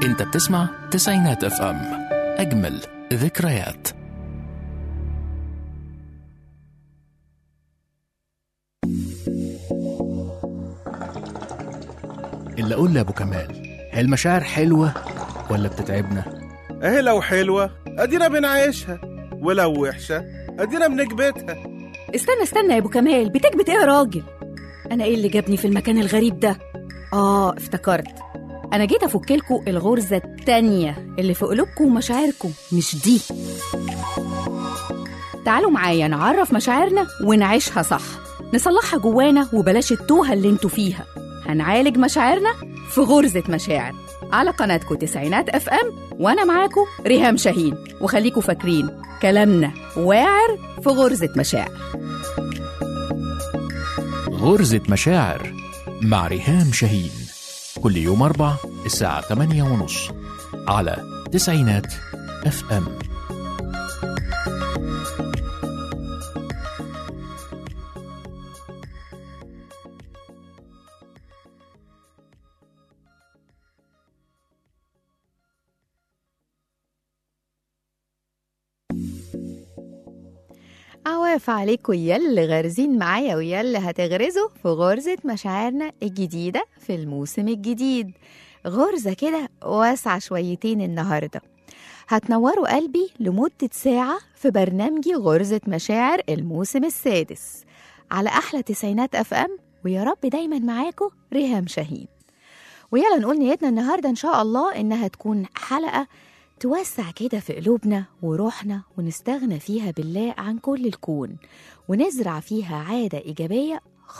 انت بتسمع تسعينات اف ام اجمل ذكريات اللي اقول لابو كمال هي المشاعر حلوه ولا بتتعبنا اهي لو حلوة ادينا بنعيشها ولو وحشة ادينا بنكبتها استنى استنى يا ابو كمال بتكبت ايه يا راجل انا ايه اللي جابني في المكان الغريب ده اه افتكرت انا جيت افكلكوا الغرزه التانية اللي في قلوبكم ومشاعركم مش دي تعالوا معايا نعرف مشاعرنا ونعيشها صح نصلحها جوانا وبلاش التوهه اللي انتوا فيها هنعالج مشاعرنا في غرزه مشاعر على قناتكم تسعينات اف ام وانا معاكم ريهام شاهين وخليكوا فاكرين كلامنا واعر في غرزه مشاعر غرزة مشاعر مع ريهام شاهين كل يوم أربع الساعة 8 ونص على تسعينات اف ام عواف عليكم يلي غارزين معايا ويلي هتغرزوا في غرزة مشاعرنا الجديدة في الموسم الجديد غرزة كده واسعة شويتين النهاردة هتنوروا قلبي لمدة ساعة في برنامجي غرزة مشاعر الموسم السادس على أحلى تسعينات أف أم ويا رب دايما معاكم ريهام شاهين ويلا نقول نيتنا النهاردة إن شاء الله إنها تكون حلقة توسع كده في قلوبنا وروحنا ونستغنى فيها بالله عن كل الكون ونزرع فيها عادة إيجابية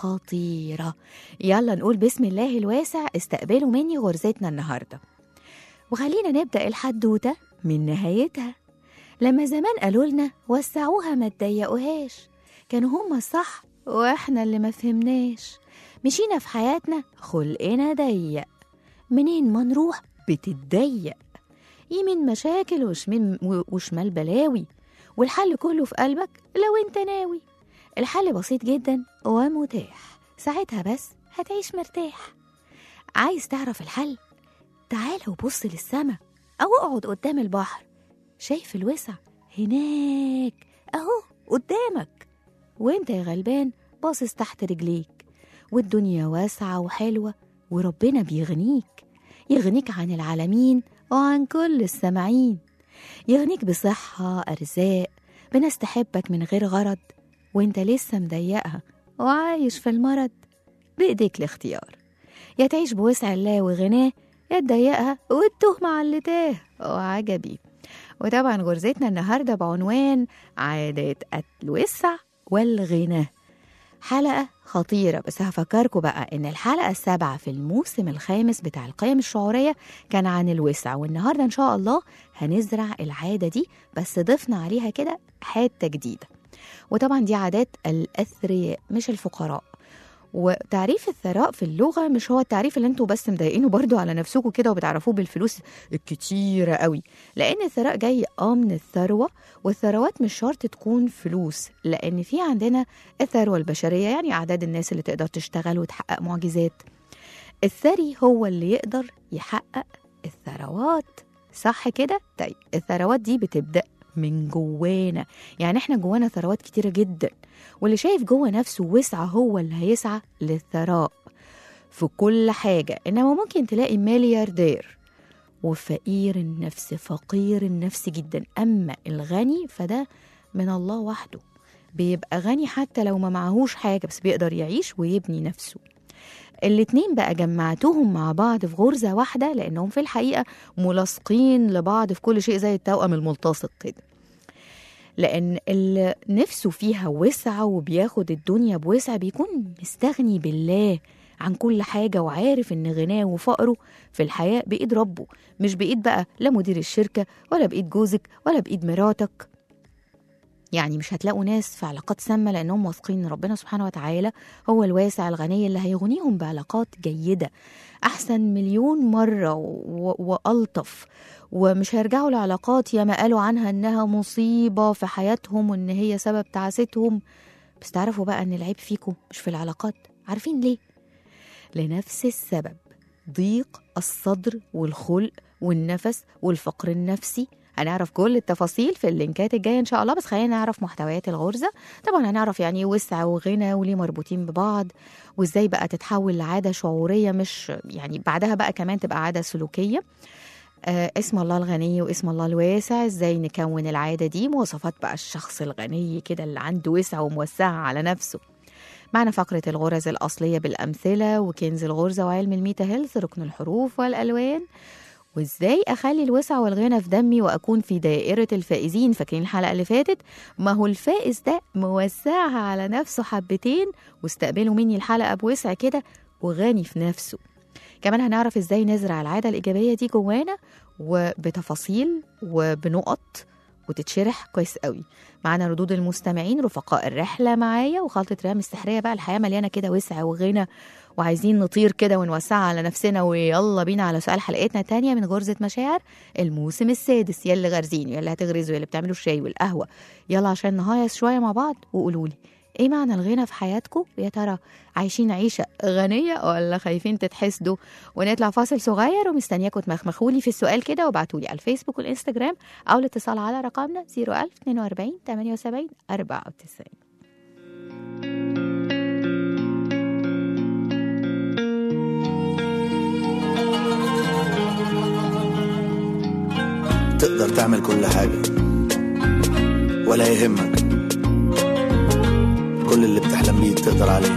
خطيرة يلا نقول بسم الله الواسع استقبلوا مني غرزتنا النهاردة وخلينا نبدأ الحدوتة من نهايتها لما زمان قالوا لنا وسعوها ما تضيقوهاش كانوا هما الصح واحنا اللي ما فهمناش مشينا في حياتنا خلقنا ضيق منين ما نروح بتتضيق يمين مشاكل وشمال, وشمال بلاوي والحل كله في قلبك لو انت ناوي الحل بسيط جدا ومتاح ساعتها بس هتعيش مرتاح عايز تعرف الحل تعال وبص للسما أو اقعد قدام البحر شايف الوسع هناك أهو قدامك وانت يا غلبان باصص تحت رجليك والدنيا واسعة وحلوة وربنا بيغنيك يغنيك عن العالمين وعن كل السامعين يغنيك بصحة أرزاق بناس تحبك من غير غرض وانت لسه مضيقها وعايش في المرض بإيديك الاختيار يا تعيش بوسع الله وغناه يا تضيقها وتتوه مع اللي تاه وعجبي وطبعا غرزتنا النهاردة بعنوان عادات الوسع والغنى حلقة خطيرة بس هفكركم بقى إن الحلقة السابعة في الموسم الخامس بتاع القيم الشعورية كان عن الوسع والنهاردة إن شاء الله هنزرع العادة دي بس ضفنا عليها كده حتة جديدة وطبعا دي عادات الأثرياء مش الفقراء وتعريف الثراء في اللغة مش هو التعريف اللي انتوا بس مضايقينه برضو على نفسكم كده وبتعرفوه بالفلوس الكتيرة قوي لأن الثراء جاي اه من الثروة والثروات مش شرط تكون فلوس لأن في عندنا الثروة البشرية يعني أعداد الناس اللي تقدر تشتغل وتحقق معجزات الثري هو اللي يقدر يحقق الثروات صح كده؟ طيب الثروات دي بتبدأ من جوانا يعني احنا جوانا ثروات كتيرة جدا واللي شايف جوه نفسه وسعة هو اللي هيسعى للثراء في كل حاجة إنما ممكن تلاقي ملياردير وفقير النفس فقير النفس جدا أما الغني فده من الله وحده بيبقى غني حتى لو ما معهوش حاجة بس بيقدر يعيش ويبني نفسه الاتنين بقى جمعتهم مع بعض في غرزة واحدة لأنهم في الحقيقة ملاصقين لبعض في كل شيء زي التوأم الملتصق كده لأن اللي نفسه فيها وسعة وبياخد الدنيا بوسع بيكون مستغني بالله عن كل حاجة وعارف إن غناه وفقره في الحياة بإيد ربه مش بإيد بقى لا مدير الشركة ولا بإيد جوزك ولا بإيد مراتك يعني مش هتلاقوا ناس في علاقات سامة لأنهم واثقين إن ربنا سبحانه وتعالى هو الواسع الغني اللي هيغنيهم بعلاقات جيدة أحسن مليون مرة و- وألطف ومش هيرجعوا لعلاقات ياما قالوا عنها إنها مصيبة في حياتهم وإن هي سبب تعاستهم بس تعرفوا بقى إن العيب فيكم مش في العلاقات عارفين ليه؟ لنفس السبب ضيق الصدر والخلق والنفس والفقر النفسي هنعرف كل التفاصيل في اللينكات الجايه ان شاء الله بس خلينا نعرف محتويات الغرزه طبعا هنعرف يعني ايه وسع وغنى وليه مربوطين ببعض وازاي بقى تتحول لعاده شعوريه مش يعني بعدها بقى كمان تبقى عاده سلوكيه آه اسم الله الغني واسم الله الواسع ازاي نكون العاده دي مواصفات بقى الشخص الغني كده اللي عنده وسع وموسعه على نفسه معنا فقرة الغرز الأصلية بالأمثلة وكنز الغرزة وعلم الميتا هيلث ركن الحروف والألوان وازاي اخلي الوسع والغنى في دمي واكون في دائره الفائزين فاكرين الحلقه اللي فاتت ما هو الفائز ده موسعها على نفسه حبتين واستقبلوا مني الحلقه بوسع كده وغني في نفسه كمان هنعرف ازاي نزرع العاده الايجابيه دي جوانا وبتفاصيل وبنقط وتتشرح كويس قوي معانا ردود المستمعين رفقاء الرحله معايا وخلطه ريام السحريه بقى الحياه مليانه كده وسع وغنى وعايزين نطير كده ونوسعها على نفسنا ويلا بينا على سؤال حلقتنا التانية من غرزة مشاعر الموسم السادس يلي غارزين يلي هتغرزوا يلي بتعملوا الشاي والقهوة يلا عشان نهايص شوية مع بعض وقولوا لي ايه معنى الغنى في حياتكم يا ترى عايشين عيشة غنية ولا خايفين تتحسدوا ونطلع فاصل صغير ومستنياكم تمخمخوا لي في السؤال كده وابعتوا لي على الفيسبوك والانستجرام او الاتصال على رقمنا 01042 78 94 تقدر تعمل كل حاجة ولا يهمك كل اللي بتحلم بيه تقدر عليه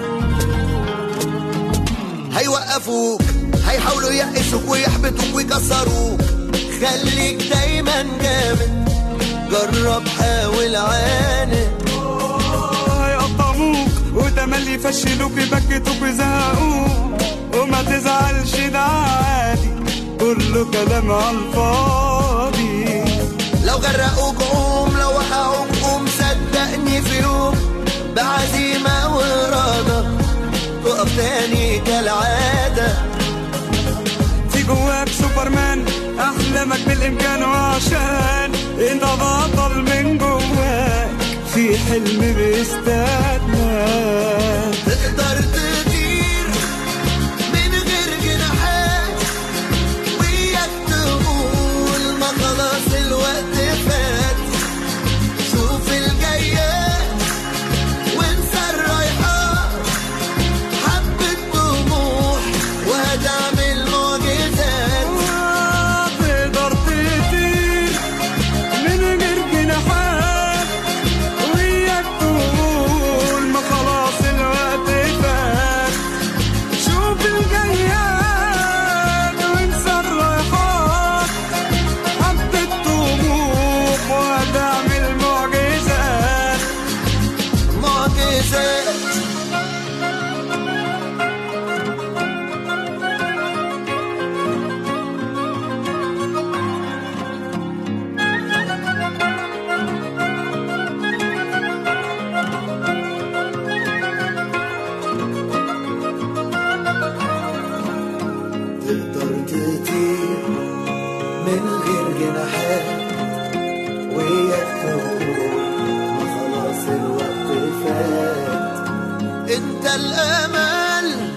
هيوقفوك هيحاولوا يقشوك ويحبطوك ويكسروك خليك دايما جامد جرب حاول عاند هيقطعوك وتملي يفشلوك يبكتوك ويزهقوك وما تزعلش ده عادي كله كلام على الفاضي لو غرقوك قوم لو وقعوك قوم صدقني في يوم بعزيمة وإرادة تقف تاني كالعادة في جواك سوبرمان احلامك بالامكان وعشان انت بطل من جواك في حلم بيستناك تقدر تطير من غير جناحات وياك تقول ما خلاص الوقت فات شوف الجايات وانسى الرايحات حبة طموح وهتعمل معجزات تقدر تطير من غير جناحات وياك تقول ما خلاص الوقت فات شوف الجياد وانسى الرايحات حبة طموح وهتعمل معجزات معجزات تقدر تطير من غير جناحات وياك تقول ما خلاص الوقت فات انت الامل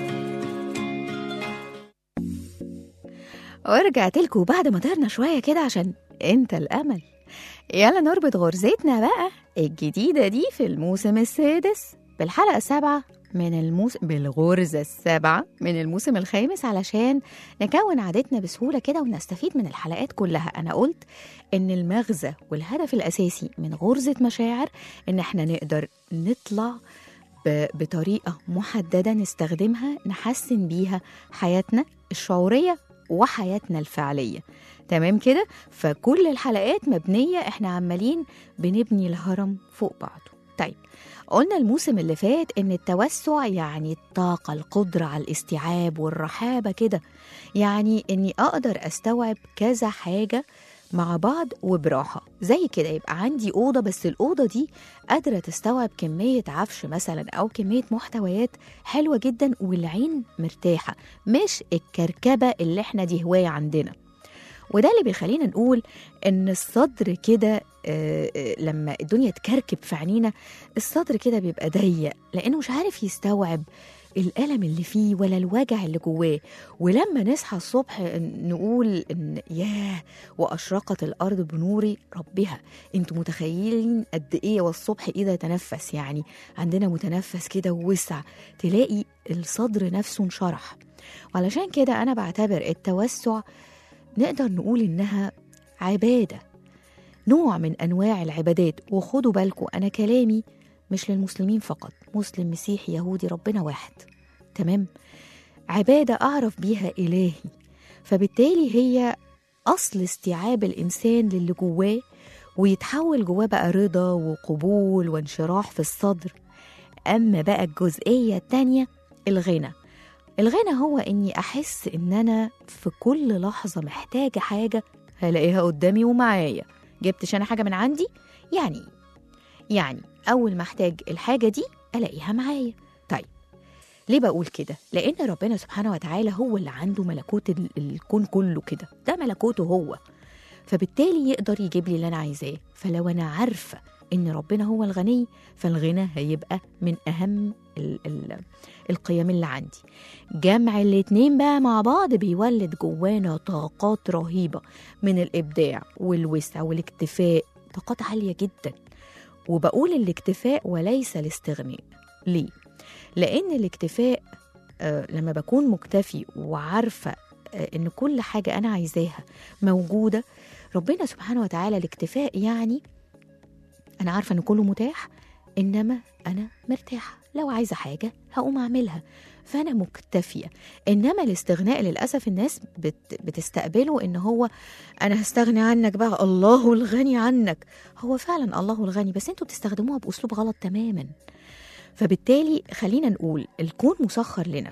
ورجعت لكم بعد ما طرنا شوية كده عشان انت الأمل يلا نربط غرزتنا بقى الجديدة دي في الموسم السادس بالحلقة السابعة من الموسم بالغرزة السابعة من الموسم الخامس علشان نكون عادتنا بسهولة كده ونستفيد من الحلقات كلها أنا قلت إن المغزى والهدف الأساسي من غرزة مشاعر إن إحنا نقدر نطلع ب- بطريقة محددة نستخدمها نحسن بيها حياتنا الشعورية وحياتنا الفعلية تمام كده فكل الحلقات مبنية احنا عمالين بنبني الهرم فوق بعضه طيب قلنا الموسم اللي فات ان التوسع يعني الطاقة القدرة على الاستيعاب والرحابة كده يعني اني اقدر استوعب كذا حاجة مع بعض وبراحة زي كده يبقى عندي أوضة بس الأوضة دي قادرة تستوعب كمية عفش مثلا أو كمية محتويات حلوة جدا والعين مرتاحة مش الكركبة اللي احنا دي هواية عندنا وده اللي بيخلينا نقول ان الصدر كده آه، آه، لما الدنيا تكركب في عينينا الصدر كده بيبقى ضيق لانه مش عارف يستوعب الألم اللي فيه ولا الوجع اللي جواه ولما نصحى الصبح نقول إن ياه وأشرقت الأرض بنور ربها انتوا متخيلين قد إيه والصبح إذا تنفس يعني عندنا متنفس كده ووسع تلاقي الصدر نفسه انشرح وعلشان كده أنا بعتبر التوسع نقدر نقول إنها عبادة نوع من أنواع العبادات وخدوا بالكم أنا كلامي مش للمسلمين فقط مسلم مسيحي يهودي ربنا واحد تمام عبادة أعرف بيها إلهي فبالتالي هي أصل استيعاب الإنسان للي جواه ويتحول جواه بقى رضا وقبول وانشراح في الصدر أما بقى الجزئية التانية الغنى الغنى هو إني أحس إن أنا في كل لحظة محتاجة حاجة هلاقيها قدامي ومعايا جبتش أنا حاجة من عندي يعني يعني أول ما أحتاج الحاجة دي ألاقيها معايا طيب ليه بقول كده؟ لأن ربنا سبحانه وتعالى هو اللي عنده ملكوت ال- الكون كله كده ده ملكوته هو فبالتالي يقدر يجيب لي اللي أنا عايزاه فلو أنا عارفة إن ربنا هو الغني فالغنى هيبقى من أهم ال ال القيم اللي عندي جمع الاتنين بقى مع بعض بيولد جوانا طاقات رهيبة من الإبداع والوسع والاكتفاء طاقات عالية جدا وبقول الاكتفاء وليس الاستغناء ليه؟ لأن الاكتفاء آه، لما بكون مكتفي وعارفة آه، إن كل حاجة أنا عايزاها موجودة ربنا سبحانه وتعالى الاكتفاء يعني أنا عارفة إن كله متاح إنما أنا مرتاحة لو عايزة حاجة هقوم أعملها فأنا مكتفية إنما الاستغناء للأسف الناس بت بتستقبله إن هو أنا هستغني عنك بقى الله الغني عنك هو فعلا الله الغني بس انتوا بتستخدموها بأسلوب غلط تماما فبالتالي خلينا نقول الكون مسخر لنا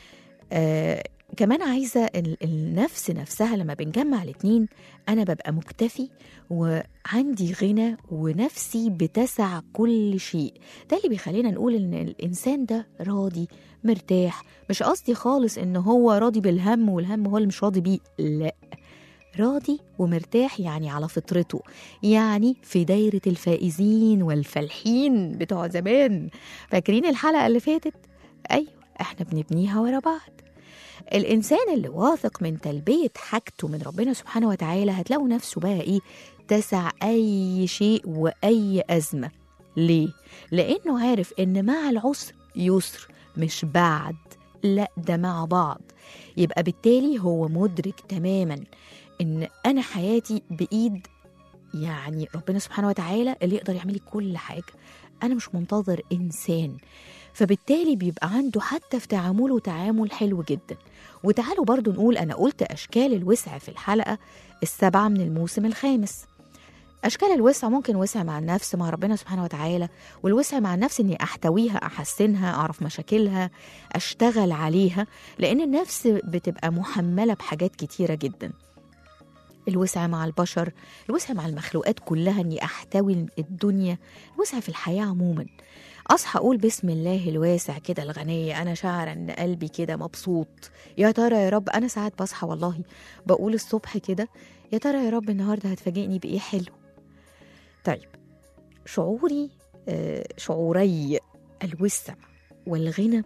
آه كمان عايزة ال- النفس نفسها لما بنجمع الاتنين أنا ببقى مكتفي وعندي غنى ونفسي بتسع كل شيء ده اللي بيخلينا نقول إن الإنسان ده راضي مرتاح مش قصدي خالص إن هو راضي بالهم والهم هو اللي مش راضي بيه لا راضي ومرتاح يعني على فطرته يعني في دايرة الفائزين والفالحين بتوع زمان فاكرين الحلقة اللي فاتت؟ أيوة احنا بنبنيها ورا بعض الإنسان اللي واثق من تلبية حاجته من ربنا سبحانه وتعالى هتلاقوا نفسه بقى إيه تسع أي شيء وأي أزمة ليه؟ لأنه عارف إن مع العسر يسر مش بعد لا ده مع بعض يبقى بالتالي هو مدرك تماما إن أنا حياتي بإيد يعني ربنا سبحانه وتعالى اللي يقدر يعمل لي كل حاجة أنا مش منتظر إنسان فبالتالي بيبقى عنده حتى في تعامله تعامل حلو جدا وتعالوا برضو نقول أنا قلت أشكال الوسع في الحلقة السبعة من الموسم الخامس أشكال الوسع ممكن وسع مع النفس مع ربنا سبحانه وتعالى والوسع مع النفس إني أحتويها أحسنها أعرف مشاكلها أشتغل عليها لأن النفس بتبقى محملة بحاجات كتيرة جدا الوسع مع البشر الوسع مع المخلوقات كلها اني احتوي الدنيا الوسع في الحياه عموما اصحى اقول بسم الله الواسع كده الغنية انا شاعره ان قلبي كده مبسوط يا ترى يا رب انا ساعات بصحى والله بقول الصبح كده يا ترى يا رب النهارده هتفاجئني بايه حلو طيب شعوري آه، شعوري الوسع والغنى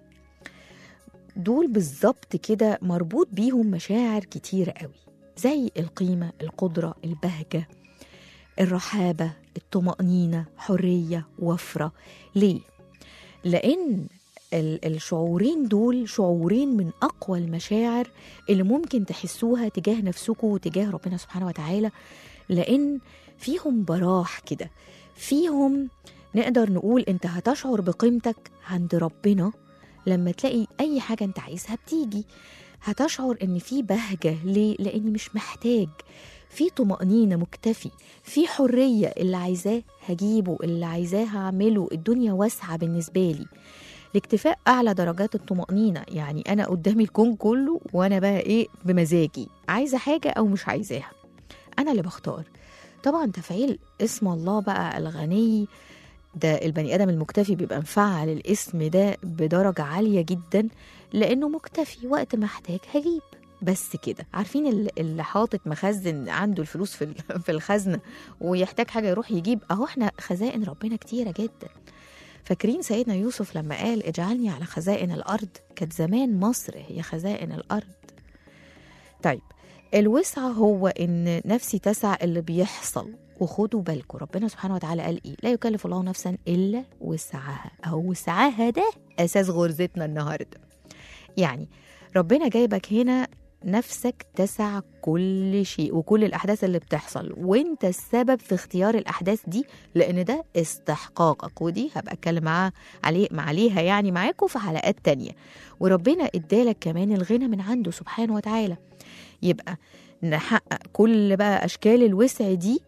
دول بالظبط كده مربوط بيهم مشاعر كتيرة قوي زي القيمة القدرة البهجة الرحابة الطمأنينة حرية وفرة ليه؟ لأن ال- الشعورين دول شعورين من أقوى المشاعر اللي ممكن تحسوها تجاه نفسكم وتجاه ربنا سبحانه وتعالى لأن فيهم براح كده فيهم نقدر نقول أنت هتشعر بقيمتك عند ربنا لما تلاقي أي حاجة أنت عايزها بتيجي هتشعر ان في بهجه ليه لاني مش محتاج في طمأنينة مكتفي في حرية اللي عايزاه هجيبه اللي عايزاه هعمله الدنيا واسعة بالنسبة لي الاكتفاء أعلى درجات الطمأنينة يعني أنا قدامي الكون كله وأنا بقى إيه بمزاجي عايزة حاجة أو مش عايزاها أنا اللي بختار طبعا تفعيل اسم الله بقى الغني ده البني آدم المكتفي بيبقى مفعل الاسم ده بدرجة عالية جدا لأنه مكتفي وقت ما احتاج هجيب بس كده عارفين ال- اللي حاطط مخزن عنده الفلوس في ال- في الخزنه ويحتاج حاجه يروح يجيب اهو احنا خزائن ربنا كتيره جدا فاكرين سيدنا يوسف لما قال اجعلني على خزائن الأرض كانت زمان مصر هي خزائن الأرض طيب الوسع هو ان نفسي تسع اللي بيحصل وخدوا بالكم ربنا سبحانه وتعالى قال ايه لا يكلف الله نفسا الا وسعها او وسعها ده اساس غرزتنا النهارده يعني ربنا جايبك هنا نفسك تسع كل شيء وكل الاحداث اللي بتحصل وانت السبب في اختيار الاحداث دي لان ده استحقاقك ودي هبقى اتكلم معاه عليه مع عليها يعني معاكم في حلقات تانية وربنا ادالك كمان الغنى من عنده سبحانه وتعالى يبقى نحقق كل بقى اشكال الوسع دي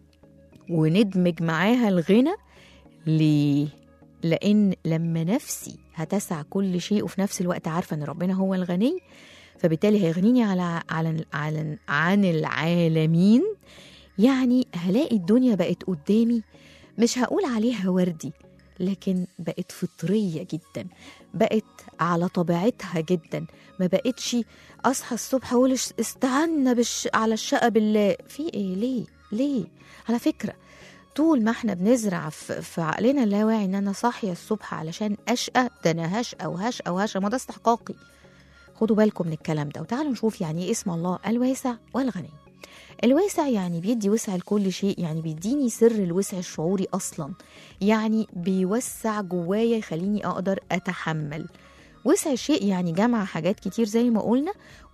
وندمج معاها الغنى ليه لان لما نفسي هتسع كل شيء وفي نفس الوقت عارفه ان ربنا هو الغني فبالتالي هيغنيني على على على عن العالمين يعني هلاقي الدنيا بقت قدامي مش هقول عليها وردي لكن بقت فطريه جدا بقت على طبيعتها جدا ما بقتش اصحى الصبح اقول اش- استعنا بالش... على الشقه بالله في ايه ليه ليه على فكره طول ما احنا بنزرع في, في عقلنا اللاواعي ان انا صاحيه الصبح علشان اشقى ده انا هشقى وهشقى وهشقى ما ده استحقاقي خدوا بالكم من الكلام ده وتعالوا نشوف يعني ايه اسم الله الواسع والغني الواسع يعني بيدي وسع لكل شيء يعني بيديني سر الوسع الشعوري اصلا يعني بيوسع جوايا يخليني اقدر اتحمل وسع شيء يعني جمع حاجات كتير زي ما قلنا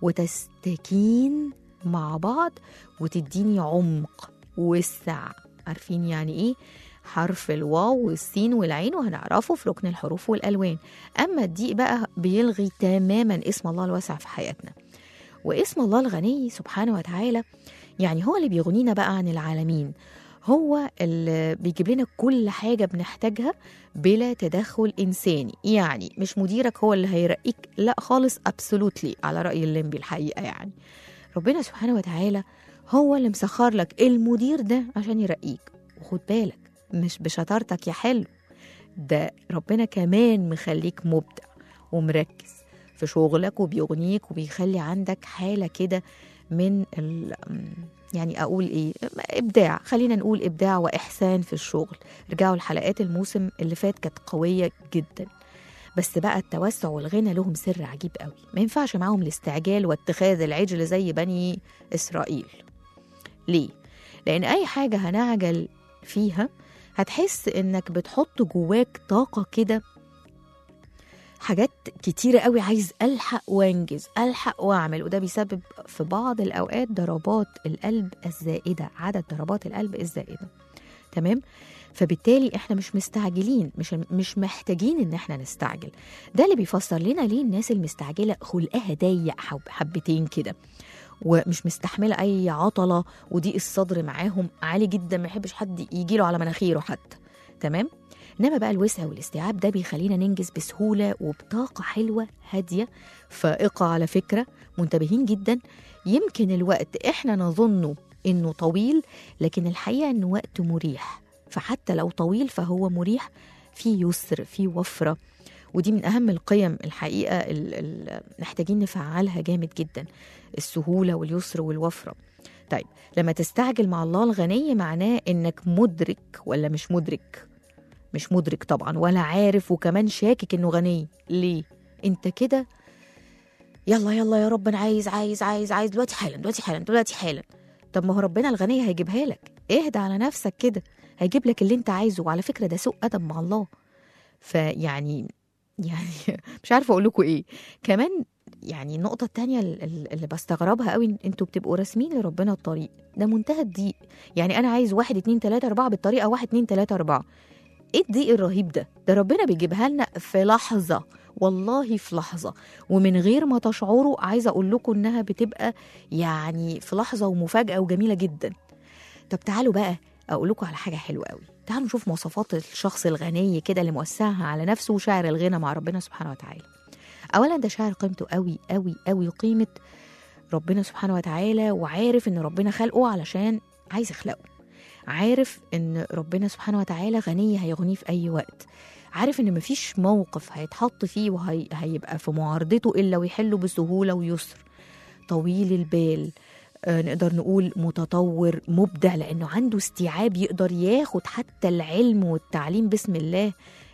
وتستكين مع بعض وتديني عمق وسع عارفين يعني ايه حرف الواو والسين والعين وهنعرفه في ركن الحروف والالوان اما الضيق بقى بيلغي تماما اسم الله الواسع في حياتنا واسم الله الغني سبحانه وتعالى يعني هو اللي بيغنينا بقى عن العالمين هو اللي بيجيب لنا كل حاجة بنحتاجها بلا تدخل إنساني يعني مش مديرك هو اللي هيرقيك لا خالص أبسولوتلي على رأي الليمبي الحقيقة يعني ربنا سبحانه وتعالى هو اللي مسخر لك المدير ده عشان يرقيك وخد بالك مش بشطارتك يا حلو ده ربنا كمان مخليك مبدع ومركز في شغلك وبيغنيك وبيخلي عندك حالة كده من ال يعني اقول ايه ابداع خلينا نقول ابداع واحسان في الشغل رجعوا الحلقات الموسم اللي فات كانت قويه جدا بس بقى التوسع والغنى لهم سر عجيب قوي ما ينفعش معاهم الاستعجال واتخاذ العجل زي بني اسرائيل ليه لان اي حاجه هنعجل فيها هتحس انك بتحط جواك طاقه كده حاجات كتيرة قوي عايز ألحق وأنجز ألحق وأعمل وده بيسبب في بعض الأوقات ضربات القلب الزائدة عدد ضربات القلب الزائدة تمام فبالتالي احنا مش مستعجلين مش مش محتاجين ان احنا نستعجل ده اللي بيفسر لنا ليه الناس المستعجله خلقها ضيق حب- حبتين كده ومش مستحمله اي عطله وضيق الصدر معاهم عالي جدا ما يحبش حد يجي له على مناخيره حتى تمام انما بقى الوسع والاستيعاب ده بيخلينا ننجز بسهوله وبطاقه حلوه هاديه فائقه على فكره منتبهين جدا يمكن الوقت احنا نظنه انه طويل لكن الحقيقه انه وقت مريح فحتى لو طويل فهو مريح في يسر في وفره ودي من اهم القيم الحقيقه اللي محتاجين نفعلها جامد جدا السهوله واليسر والوفره طيب لما تستعجل مع الله الغني معناه انك مدرك ولا مش مدرك مش مدرك طبعا ولا عارف وكمان شاكك انه غني ليه انت كده يلا يلا يا رب انا عايز عايز عايز عايز دلوقتي حالا دلوقتي حالا دلوقتي حالا طب ما هو ربنا الغني هيجيبها لك اهدى على نفسك كده هيجيب لك اللي انت عايزه وعلى فكره ده سوء ادب مع الله فيعني يعني مش عارفه اقول لكم ايه كمان يعني النقطة التانية ال- اللي بستغربها قوي إن انتوا بتبقوا راسمين لربنا الطريق ده منتهى الضيق يعني انا عايز واحد اتنين تلاتة اربعة بالطريقة واحد اتنين تلاتة اربعة ايه الضيق الرهيب ده ده ربنا بيجيبها لنا في لحظة والله في لحظة ومن غير ما تشعروا عايزة اقول لكم انها بتبقى يعني في لحظة ومفاجأة وجميلة جدا طب تعالوا بقى اقول لكم على حاجة حلوة قوي تعالوا نشوف مواصفات الشخص الغني كده اللي موسعها على نفسه وشاعر الغنى مع ربنا سبحانه وتعالى اولا ده شاعر قيمته قوي قوي قوي قيمه ربنا سبحانه وتعالى وعارف ان ربنا خلقه علشان عايز يخلقه عارف ان ربنا سبحانه وتعالى غني هيغنيه في اي وقت عارف ان مفيش موقف هيتحط فيه وهيبقى في معارضته الا ويحله بسهوله ويسر طويل البال آه، نقدر نقول متطور مبدع لانه عنده استيعاب يقدر ياخد حتى العلم والتعليم بسم الله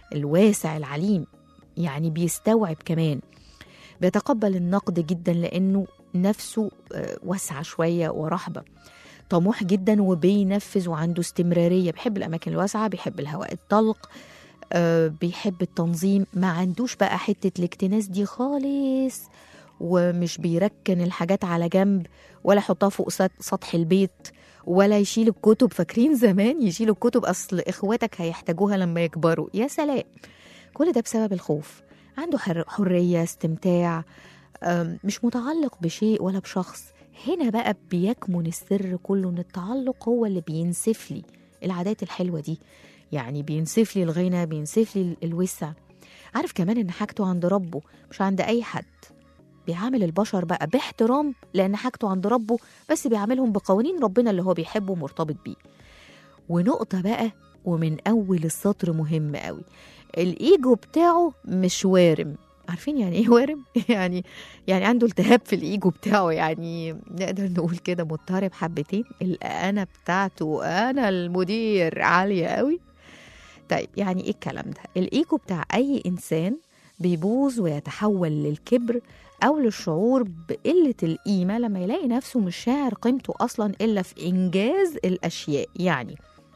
الواسع العليم يعني بيستوعب كمان بيتقبل النقد جدا لأنه نفسه آه، واسعة شوية ورحبة طموح جدا وبينفذ وعنده استمرارية بيحب الأماكن الواسعة بيحب الهواء الطلق آه، بيحب التنظيم ما عندوش بقى حتة الاكتناس دي خالص ومش بيركن الحاجات على جنب ولا يحطها فوق سط- سطح البيت ولا يشيل الكتب فاكرين زمان يشيلوا الكتب أصل إخواتك هيحتاجوها لما يكبروا يا سلام كل ده بسبب الخوف عنده حر- حرية استمتاع أم، مش متعلق بشيء ولا بشخص هنا بقى بيكمن السر كله ان التعلق هو اللي بينسف لي العادات الحلوة دي يعني بينسف لي الغنى بينسف لي الوسع عارف كمان ان حاجته عند ربه مش عند اي حد بيعامل البشر بقى باحترام لان حاجته عند ربه بس بيعاملهم بقوانين ربنا اللي هو بيحبه ومرتبط بيه ونقطة بقى ومن أول السطر مهم قوي الإيجو بتاعه مش وارم عارفين يعني ايه وارم؟ يعني يعني عنده التهاب في الايجو بتاعه يعني نقدر نقول كده مضطرب حبتين الانا بتاعته انا المدير عاليه قوي طيب يعني ايه الكلام ده؟ الايجو بتاع اي انسان بيبوظ ويتحول للكبر او للشعور بقله القيمه لما يلاقي نفسه مش شاعر قيمته اصلا الا في انجاز الاشياء يعني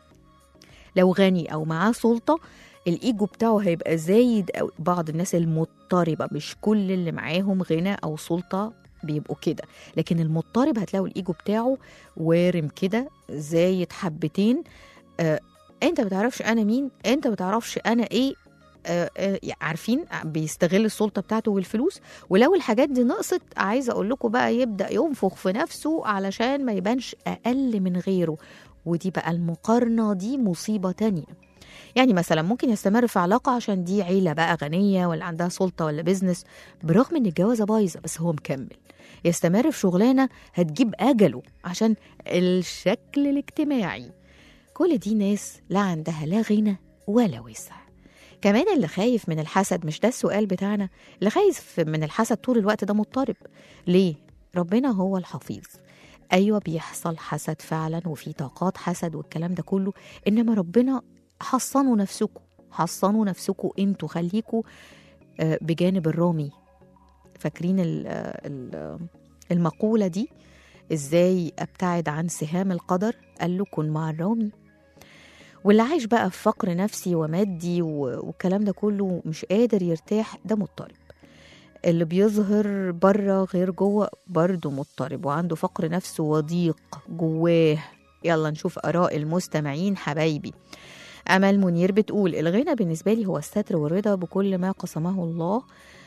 لو غني او معاه سلطه الايجو بتاعه هيبقى زايد أو بعض الناس المضطربه مش كل اللي معاهم غنى او سلطه بيبقوا كده لكن المضطرب هتلاقوا الايجو بتاعه وارم كده زايد حبتين آه انت بتعرفش انا مين انت بتعرفش انا ايه آه آه عارفين بيستغل السلطه بتاعته والفلوس ولو الحاجات دي نقصت عايزه اقول لكم بقى يبدا ينفخ في نفسه علشان ما يبانش اقل من غيره ودي بقى المقارنه دي مصيبه تانية يعني مثلا ممكن يستمر في علاقة عشان دي عيلة بقى غنية ولا عندها سلطة ولا بيزنس برغم ان الجوازة بايظة بس هو مكمل يستمر في شغلانة هتجيب أجله عشان الشكل الاجتماعي كل دي ناس لا عندها لا غنى ولا وسع كمان اللي خايف من الحسد مش ده السؤال بتاعنا اللي خايف من الحسد طول الوقت ده مضطرب ليه؟ ربنا هو الحفيظ أيوة بيحصل حسد فعلا وفي طاقات حسد والكلام ده كله إنما ربنا حصنوا نفسكم حصنوا نفسكم انتوا خليكوا آه، بجانب الرامي فاكرين ال- آه، ال- المقولة دي ازاي ابتعد عن سهام القدر قال له كن مع الرامي واللي عايش بقى في فقر نفسي ومادي و- والكلام ده كله مش قادر يرتاح ده مضطرب اللي بيظهر بره غير جوه برضه مضطرب وعنده فقر نفس وضيق جواه يلا نشوف آراء المستمعين حبايبي أمل منير بتقول الغنى بالنسبة لي هو الستر والرضا بكل ما قسمه الله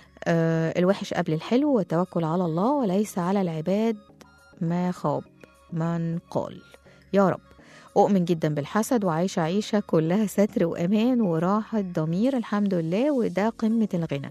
آه الوحش قبل الحلو والتوكل على الله وليس على العباد ما خاب من قال يا رب أؤمن جدا بالحسد وعايشة عيشة كلها ستر وأمان وراحة ضمير الحمد لله وده قمة الغنى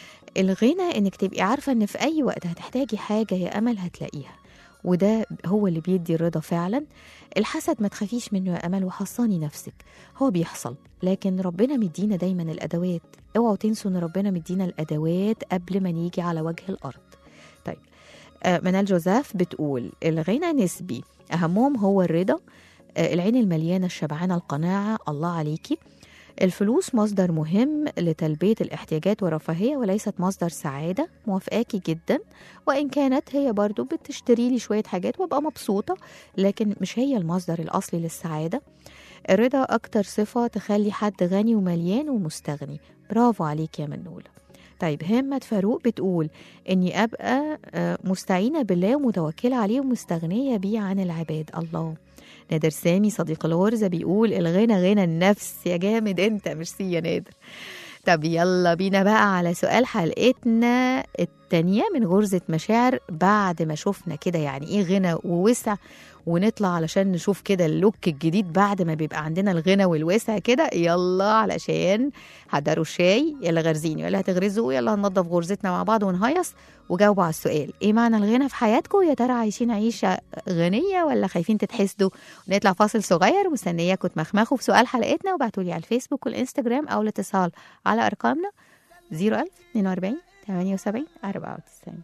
الغنى انك تبقي عارفة ان في اي وقت هتحتاجي حاجة يا امل هتلاقيها وده هو اللي بيدي الرضا فعلا الحسد ما تخافيش منه يا امل وحصاني نفسك هو بيحصل لكن ربنا مدينا دايما الادوات اوعوا تنسوا ان ربنا مدينا الادوات قبل ما نيجي على وجه الارض طيب آه، منال جوزيف بتقول الغنى نسبي اهمهم هو الرضا آه، العين المليانه الشبعانه القناعه الله عليكي الفلوس مصدر مهم لتلبية الاحتياجات والرفاهية وليست مصدر سعادة موافقاكي جدا وإن كانت هي برضو بتشتري لي شوية حاجات وابقى مبسوطة لكن مش هي المصدر الأصلي للسعادة الرضا أكتر صفة تخلي حد غني ومليان ومستغني برافو عليك يا منولة طيب همة فاروق بتقول إني أبقى آه، مستعينة بالله ومتوكلة عليه ومستغنية بيه عن العباد الله نادر سامي صديق الغرزة بيقول الغنى غنى النفس يا جامد انت ميرسي يا نادر طب يلا بينا بقى على سؤال حلقتنا التانية من غرزة مشاعر بعد ما شفنا كده يعني ايه غنى ووسع ونطلع علشان نشوف كده اللوك الجديد بعد ما بيبقى عندنا الغنى والوسع كده يلا علشان حضروا الشاي يلا غرزيني يلا هتغرزوا يلا هننضف غرزتنا مع بعض ونهيص وجاوبوا على السؤال ايه معنى الغنى في حياتكم يا ترى عايشين عيشة غنية ولا خايفين تتحسدوا نطلع فاصل صغير مستنياكم تمخمخوا في سؤال حلقتنا وابعتوا لي على الفيسبوك والانستجرام او الاتصال على ارقامنا 01000 42 78 94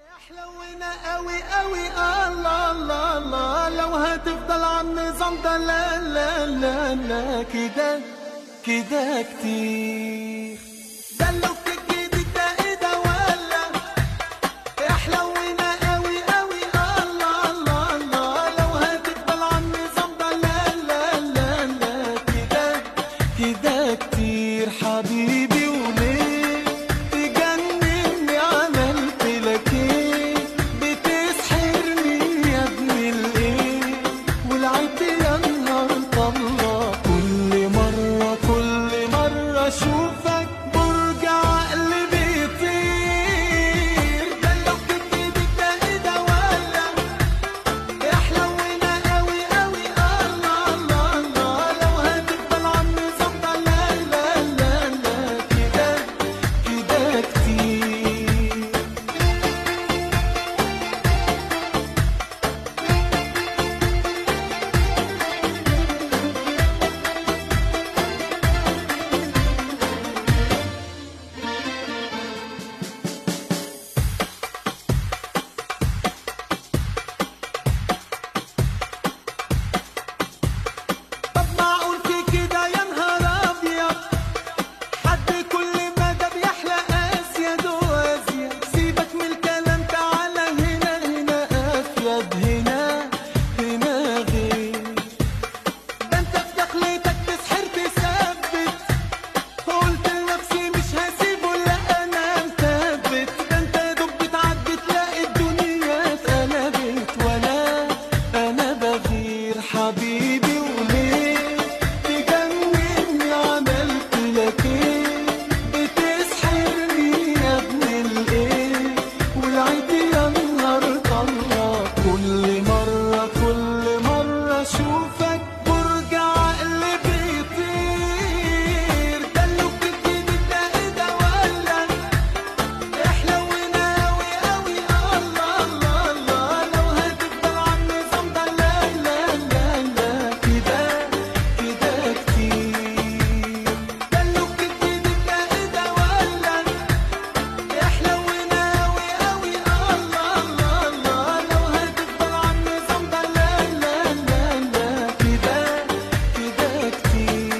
حلونا قوي قوي الله الله الله لو هتفضل على النظام ده لا لا لا لا كده كده كتير ده لو الجديد ده ايه ده ولا احلونا قوي قوي الله الله الله لو هتفضل على النظام ده لا لا لا لا كده كده كتير حبيبي وليه تجنني عملت لك ايه بتسحرني يا ابن الايه والعيب يا نهار طلع كل مرة كل مرة اشوفك برج عقلي بيطير ده لو كنت ده ايه ده ولا احلونا قوي قوي الله الله الله لو هتفضل على النظام ده لا لا لا لا كده كده كتير طب معقول في كده يا نهار ابيض حد كل مدى بيحلى ازيد وازيد سيبك من الكلام تعالى هنا هنا افيد هنا هنا غير ده انت في دخلتك تسحر تثبت قلت لنفسي مش هسيبه لا انا مثبت ده انت يا دوب بتعدي تلاقي الدنيا اتقلبت وانا انا بغير حبيبي وليه تجنني عملت لك ايه بتسحرني يا ابن الايه والعيد يا نهار طلع كل مرة كل مرة اشوفك برج عقلي بيطير ده لو بتبتدي ده ايه ده ولا احلونا قوي قوي الله الله الله لو هتفضل على النظام ده لا لا لا لا كده كده كتير ده لو بتبتدي ده ايه ده ولا احلونا قوي قوي الله الله الله لو هتفضل على النظام ده لا لا لا لا كده كده كتير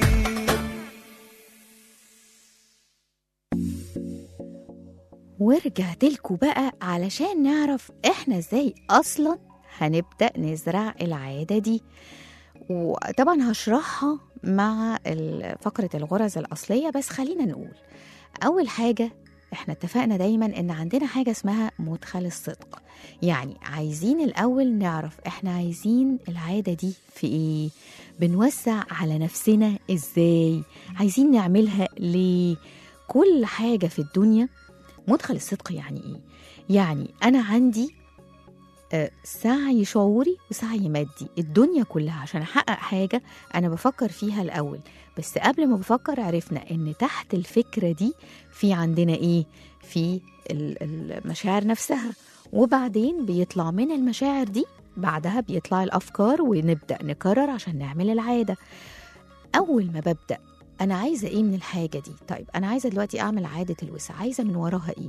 ورجعت لكم بقى علشان نعرف احنا ازاي اصلا هنبدأ نزرع العادة دي وطبعا هشرحها مع ال- فقرة الغرز الأصلية بس خلينا نقول أول حاجة احنا اتفقنا دايما ان عندنا حاجة اسمها مدخل الصدق يعني عايزين الأول نعرف احنا عايزين العادة دي في ايه بنوسع على نفسنا ازاي عايزين نعملها ليه كل حاجة في الدنيا مدخل الصدق يعني ايه يعني انا عندي آه، سعي شعوري وسعي مادي الدنيا كلها عشان احقق حاجه انا بفكر فيها الاول بس قبل ما بفكر عرفنا ان تحت الفكره دي في عندنا ايه في ال- المشاعر نفسها وبعدين بيطلع من المشاعر دي بعدها بيطلع الافكار ونبدا نكرر عشان نعمل العاده اول ما ببدا انا عايزه ايه من الحاجه دي طيب انا عايزه دلوقتي اعمل عاده الوسع عايزه من وراها ايه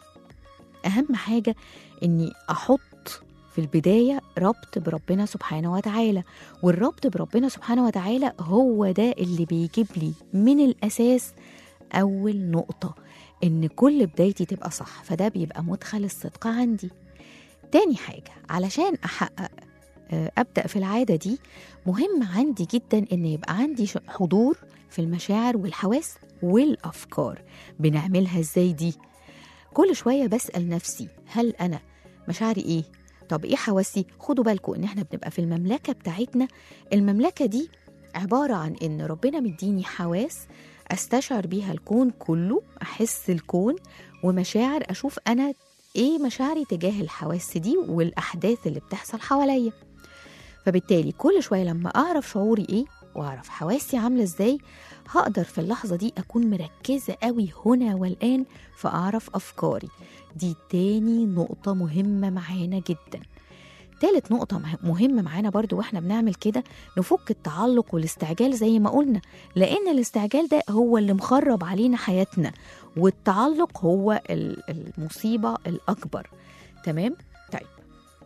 اهم حاجه اني احط في البدايه ربط بربنا سبحانه وتعالى والربط بربنا سبحانه وتعالى هو ده اللي بيجيب لي من الاساس اول نقطه ان كل بدايتي تبقى صح فده بيبقى مدخل الصدق عندي تاني حاجه علشان احقق آه، ابدا في العاده دي مهم عندي جدا ان يبقى عندي ش- حضور في المشاعر والحواس والافكار بنعملها ازاي دي كل شويه بسال نفسي هل انا مشاعري ايه طب ايه حواسي خدوا بالكم ان احنا بنبقى في المملكه بتاعتنا المملكه دي عباره عن ان ربنا مديني حواس استشعر بيها الكون كله احس الكون ومشاعر اشوف انا ايه مشاعري تجاه الحواس دي والاحداث اللي بتحصل حواليا فبالتالي كل شويه لما اعرف شعوري ايه واعرف حواسي عامله ازاي هقدر في اللحظه دي اكون مركزه قوي هنا والان فاعرف افكاري دي تاني نقطه مهمه معانا جدا تالت نقطة مه- مهمة معانا برضو واحنا بنعمل كده نفك التعلق والاستعجال زي ما قلنا لأن الاستعجال ده هو اللي مخرب علينا حياتنا والتعلق هو ال- المصيبة الأكبر تمام؟ طيب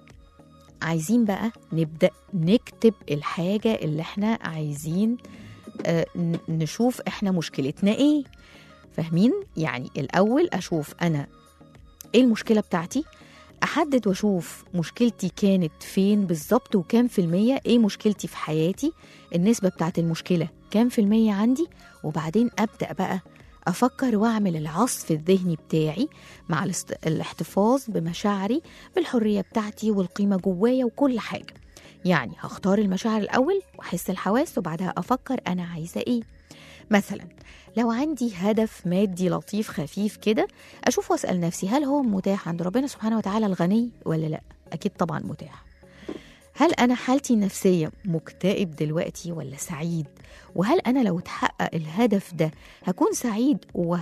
عايزين بقى نبدأ نكتب الحاجة اللي احنا عايزين آه، ن- نشوف احنا مشكلتنا ايه فاهمين يعني الاول اشوف انا ايه المشكله بتاعتي احدد واشوف مشكلتي كانت فين بالظبط وكام في المية ايه مشكلتي في حياتي النسبة بتاعت المشكلة كام في المية عندي وبعدين ابدأ بقى افكر واعمل العصف الذهني بتاعي مع الاست- الاحتفاظ بمشاعري بالحرية بتاعتي والقيمة جوايا وكل حاجة يعني هختار المشاعر الاول واحس الحواس وبعدها افكر انا عايزة ايه مثلا لو عندي هدف مادي لطيف خفيف كده اشوف واسال نفسي هل هو متاح عند ربنا سبحانه وتعالى الغني ولا لا اكيد طبعا متاح هل انا حالتي النفسيه مكتئب دلوقتي ولا سعيد وهل انا لو اتحقق الهدف ده هكون سعيد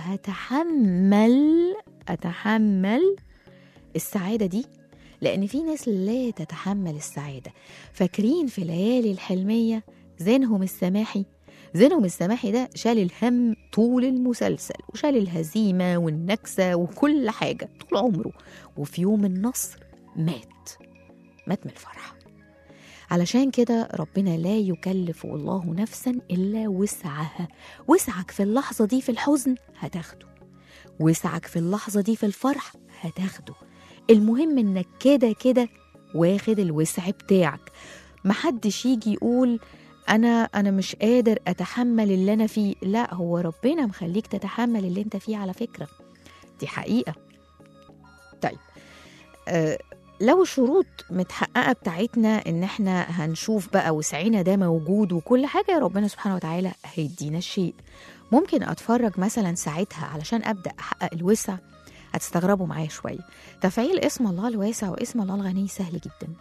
وهتحمل اتحمل السعاده دي لان في ناس لا تتحمل السعاده فاكرين في ليالي الحلميه زينهم السماحي زينهم السماحي ده شال الهم طول المسلسل وشال الهزيمة والنكسة وكل حاجة طول عمره وفي يوم النصر مات مات من الفرحة علشان كده ربنا لا يكلف الله نفسا إلا وسعها وسعك في اللحظة دي في الحزن هتاخده وسعك في اللحظة دي في الفرح هتاخده المهم انك كده كده واخد الوسع بتاعك محدش يجي يقول انا انا مش قادر اتحمل اللي انا فيه لا هو ربنا مخليك تتحمل اللي انت فيه على فكره دي حقيقه طيب آه لو الشروط متحققه بتاعتنا ان احنا هنشوف بقى وسعنا ده موجود وكل حاجه ربنا سبحانه وتعالى هيدينا الشيء ممكن اتفرج مثلا ساعتها علشان ابدا احقق الوسع هتستغربوا معايا شويه تفعيل اسم الله الواسع واسم الله الغني سهل جدا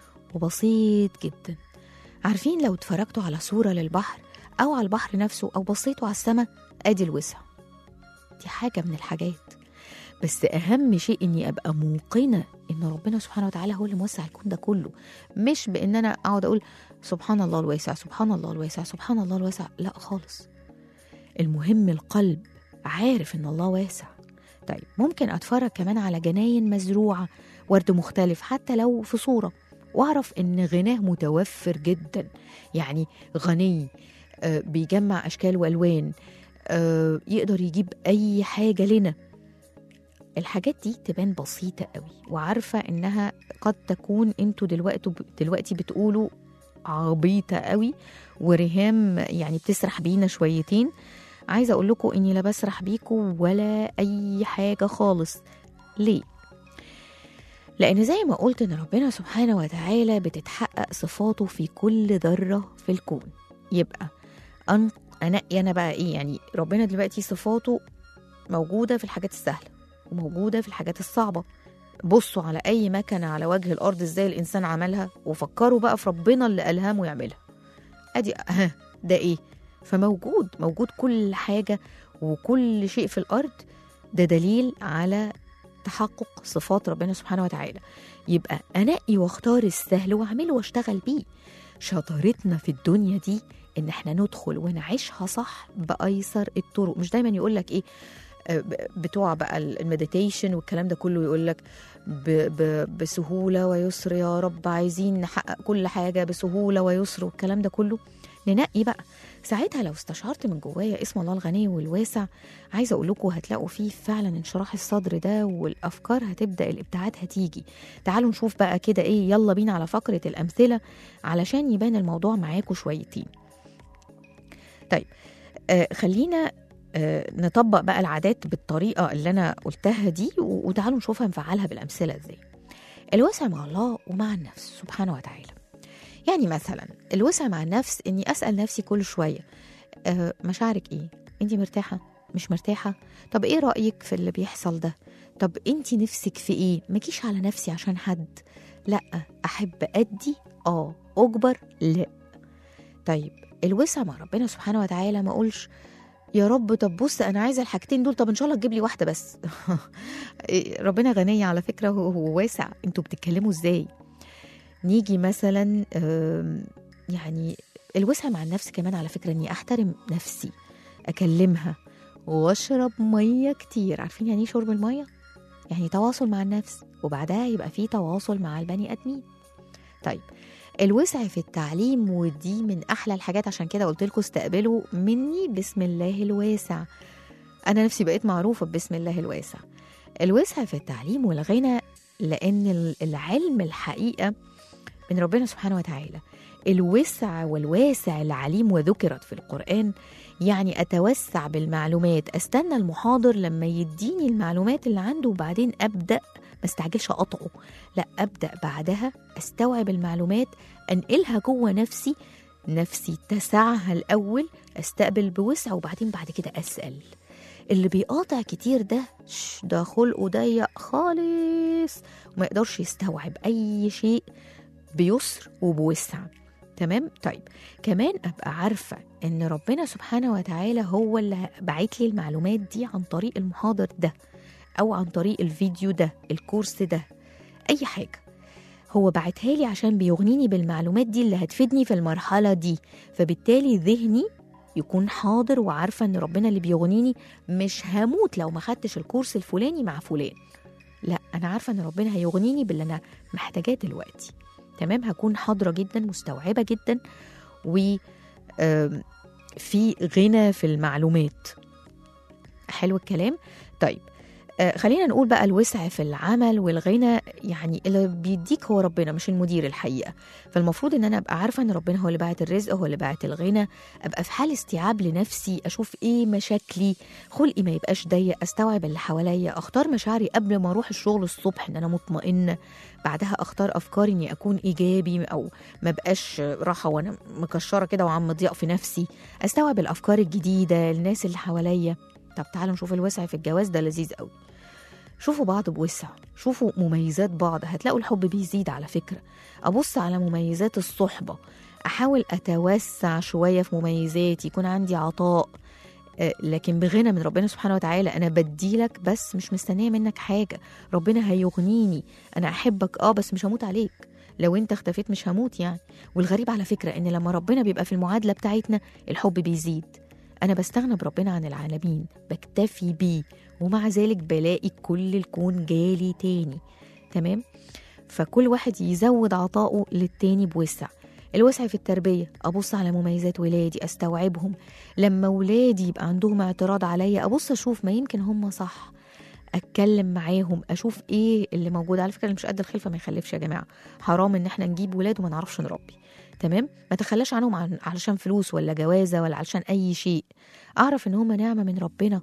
وبسيط جدا عارفين لو اتفرجتوا على صورة للبحر أو على البحر نفسه أو بصيتوا على السماء أدي الوسع دي حاجة من الحاجات بس أهم شيء إني أبقى موقنة إن ربنا سبحانه وتعالى هو اللي موسع الكون ده كله مش بإن أنا أقعد أقول سبحان الله الواسع سبحان الله الواسع سبحان الله الواسع لا خالص المهم القلب عارف إن الله واسع طيب ممكن أتفرج كمان على جناين مزروعة ورد مختلف حتى لو في صورة واعرف ان غناه متوفر جدا يعني غني آه، بيجمع اشكال والوان آه، يقدر يجيب اي حاجه لنا الحاجات دي تبان بسيطه قوي وعارفه انها قد تكون انتوا دلوقتي دلوقتي بتقولوا عبيطه قوي وريهام يعني بتسرح بينا شويتين عايزه اقول لكم اني لا بسرح بيكم ولا اي حاجه خالص ليه لأن زي ما قلت إن ربنا سبحانه وتعالى بتتحقق صفاته في كل ذرة في الكون يبقى أن أنقي أنا بقى إيه يعني ربنا دلوقتي صفاته موجودة في الحاجات السهلة وموجودة في الحاجات الصعبة بصوا على أي مكنة على وجه الأرض إزاي الإنسان عملها وفكروا بقى في ربنا اللي ألهمه يعملها أدي ها ده إيه فموجود موجود كل حاجة وكل شيء في الأرض ده دليل على تحقق صفات ربنا سبحانه وتعالى يبقى انقي واختار السهل واعمله واشتغل بيه شطارتنا في الدنيا دي ان احنا ندخل ونعيشها صح بايسر الطرق مش دايما يقول لك ايه آه، ب- بتوع بقى المديتيشن والكلام ده كله يقول لك بسهوله ويسر يا رب عايزين نحقق كل حاجه بسهوله ويسر والكلام ده كله ننقي بقى ساعتها لو استشعرت من جوايا اسم الله الغني والواسع عايزه اقول لكم هتلاقوا فيه فعلا انشراح الصدر ده والافكار هتبدا الابداعات هتيجي تعالوا نشوف بقى كده ايه يلا بينا على فقره الامثله علشان يبان الموضوع معاكم شويتين طيب آه خلينا آه نطبق بقى العادات بالطريقه اللي انا قلتها دي و- وتعالوا نشوفها نفعلها بالامثله ازاي الوسع مع الله ومع النفس سبحانه وتعالى يعني مثلا الوسع مع النفس اني اسال نفسي كل شويه آه مشاعرك ايه انت مرتاحه مش مرتاحه طب ايه رايك في اللي بيحصل ده طب انت نفسك في ايه مجيش على نفسي عشان حد لا احب ادي اه اجبر لا طيب الوسع مع ربنا سبحانه وتعالى ما اقولش يا رب طب بص انا عايزه الحاجتين دول طب ان شاء الله تجيب لي واحده بس إيه، ربنا غني على فكره هو هو واسع انتوا بتتكلموا ازاي نيجي مثلا آم، يعني الوسع مع النفس كمان على فكره اني احترم نفسي اكلمها واشرب ميه كتير عارفين يعني ايه شرب الميه يعني تواصل مع النفس وبعدها يبقى في تواصل مع البني ادمين طيب الوسع في التعليم ودي من احلى الحاجات عشان كده قلت لكم استقبلوا مني بسم الله الواسع انا نفسي بقيت معروفه بسم الله الواسع الوسع في التعليم والغنى لان ال- العلم الحقيقه من ربنا سبحانه وتعالى الوسع والواسع العليم وذكرت في القرآن يعني أتوسع بالمعلومات أستنى المحاضر لما يديني المعلومات اللي عنده وبعدين أبدأ ما استعجلش أقطعه لا أبدأ بعدها أستوعب المعلومات أنقلها جوه نفسي نفسي تسعها الأول أستقبل بوسع وبعدين بعد كده أسأل اللي بيقاطع كتير ده ش- ده خلقه ضيق خالص وما يقدرش يستوعب أي شيء بيسر وبوسع تمام طيب كمان ابقى عارفه ان ربنا سبحانه وتعالى هو اللي بعت لي المعلومات دي عن طريق المحاضر ده او عن طريق الفيديو ده الكورس ده اي حاجه هو بعتها لي عشان بيغنيني بالمعلومات دي اللي هتفيدني في المرحله دي فبالتالي ذهني يكون حاضر وعارفه ان ربنا اللي بيغنيني مش هموت لو ما خدتش الكورس الفلاني مع فلان لا انا عارفه ان ربنا هيغنيني باللي انا محتاجاه دلوقتي تمام هكون حاضره جدا مستوعبه جدا و آم، في غنى في المعلومات حلو الكلام طيب آه، خلينا نقول بقى الوسع في العمل والغنى يعني اللي بيديك هو ربنا مش المدير الحقيقه فالمفروض ان انا ابقى عارفه ان ربنا هو اللي باعت الرزق هو اللي باعت الغنى ابقى في حال استيعاب لنفسي اشوف ايه مشاكلي خلقي ما يبقاش ضيق استوعب اللي حواليا اختار مشاعري قبل ما اروح الشغل الصبح ان انا مطمئنه بعدها اختار افكاري اني اكون ايجابي او ما بقاش راحه وانا مكشره كده وعم ضيق في نفسي استوعب الافكار الجديده الناس اللي حواليا طب تعالوا نشوف الوسع في الجواز ده لذيذ قوي شوفوا بعض بوسع شوفوا مميزات بعض هتلاقوا الحب بيزيد على فكرة أبص على مميزات الصحبة أحاول أتوسع شوية في مميزاتي يكون عندي عطاء آه، لكن بغنى من ربنا سبحانه وتعالى أنا بديلك بس مش مستنية منك حاجة ربنا هيغنيني أنا أحبك آه بس مش هموت عليك لو انت اختفيت مش هموت يعني والغريب على فكرة ان لما ربنا بيبقى في المعادلة بتاعتنا الحب بيزيد انا بستغنى بربنا عن العالمين بكتفي بيه ومع ذلك بلاقي كل الكون جالي تاني تمام فكل واحد يزود عطائه للتاني بوسع الوسع في التربية أبص على مميزات ولادي أستوعبهم لما ولادي يبقى عندهم اعتراض عليا أبص أشوف ما يمكن هم صح اتكلم معاهم اشوف ايه اللي موجود على فكره اللي مش قد الخلفه ما يخلفش يا جماعه حرام ان احنا نجيب ولاد وما نعرفش نربي تمام ما تخلاش عنهم عن علشان فلوس ولا جوازه ولا علشان اي شيء اعرف ان هم نعمه من ربنا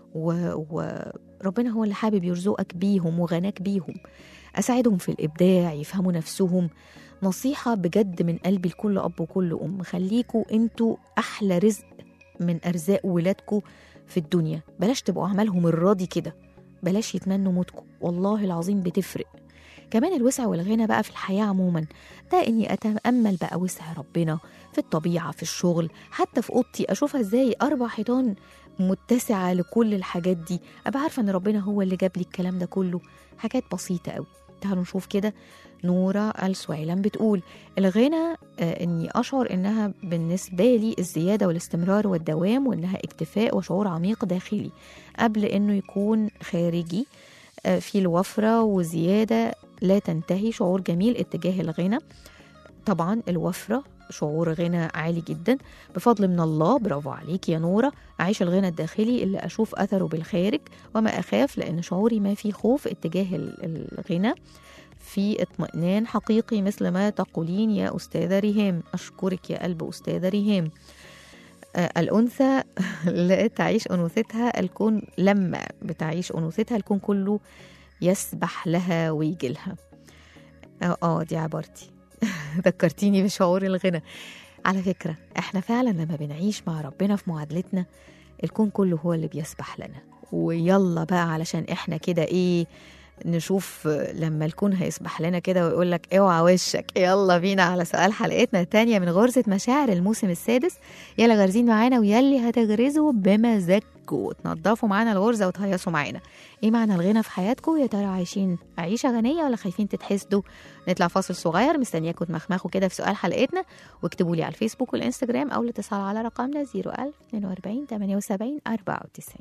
وربنا هو اللي حابب يرزقك بيهم وغناك بيهم اساعدهم في الابداع يفهموا نفسهم نصيحه بجد من قلبي لكل اب وكل ام خليكوا انتوا احلى رزق من ارزاق ولادكوا في الدنيا بلاش تبقوا اعمالهم الراضي كده بلاش يتمنوا موتكم والله العظيم بتفرق كمان الوسع والغنى بقى في الحياة عموما ده إني أتأمل بقى وسع ربنا في الطبيعة في الشغل حتى في أوضتي أشوفها إزاي أربع حيطان متسعة لكل الحاجات دي أبقى عارفة إن ربنا هو اللي جاب لي الكلام ده كله حاجات بسيطة قوي تعالوا نشوف كده نورة السويلم بتقول الغنى آه إني أشعر إنها بالنسبة لي الزيادة والاستمرار والدوام وإنها اكتفاء وشعور عميق داخلي قبل إنه يكون خارجي آه في الوفرة وزيادة لا تنتهي شعور جميل اتجاه الغنى طبعا الوفرة شعور غنى عالي جدا بفضل من الله برافو عليك يا نورة أعيش الغنى الداخلي اللي أشوف أثره بالخارج وما أخاف لأن شعوري ما فيه خوف اتجاه ال- الغنى في اطمئنان حقيقي مثل ما تقولين يا أستاذة ريهام أشكرك يا قلب أستاذة ريهام آه، الأنثى لا تعيش أنوثتها الكون لما بتعيش أنوثتها الكون كله يسبح لها ويجي لها اه آه، دي عبارتي ذكرتيني بشعور الغنى على فكرة احنا فعلا لما بنعيش مع ربنا في معادلتنا الكون كله هو اللي بيسبح لنا ويلا بقى علشان احنا كده ايه نشوف لما الكون هيسبح لنا كده ويقول لك اوعى وشك يلا بينا على سؤال حلقتنا التانية من غرزة مشاعر الموسم السادس يلا غارزين معانا ويلي هتغرزوا بمزاجكم تنضفوا معانا الغرزة وتهيصوا معانا ايه معنى الغنى في حياتكم يا ترى عايشين عيشة غنية ولا خايفين تتحسدوا نطلع فاصل صغير مستنياكم تمخمخوا كده في سؤال حلقتنا واكتبوا لي على الفيسبوك والانستجرام او الاتصال على رقمنا 01000 42 78 94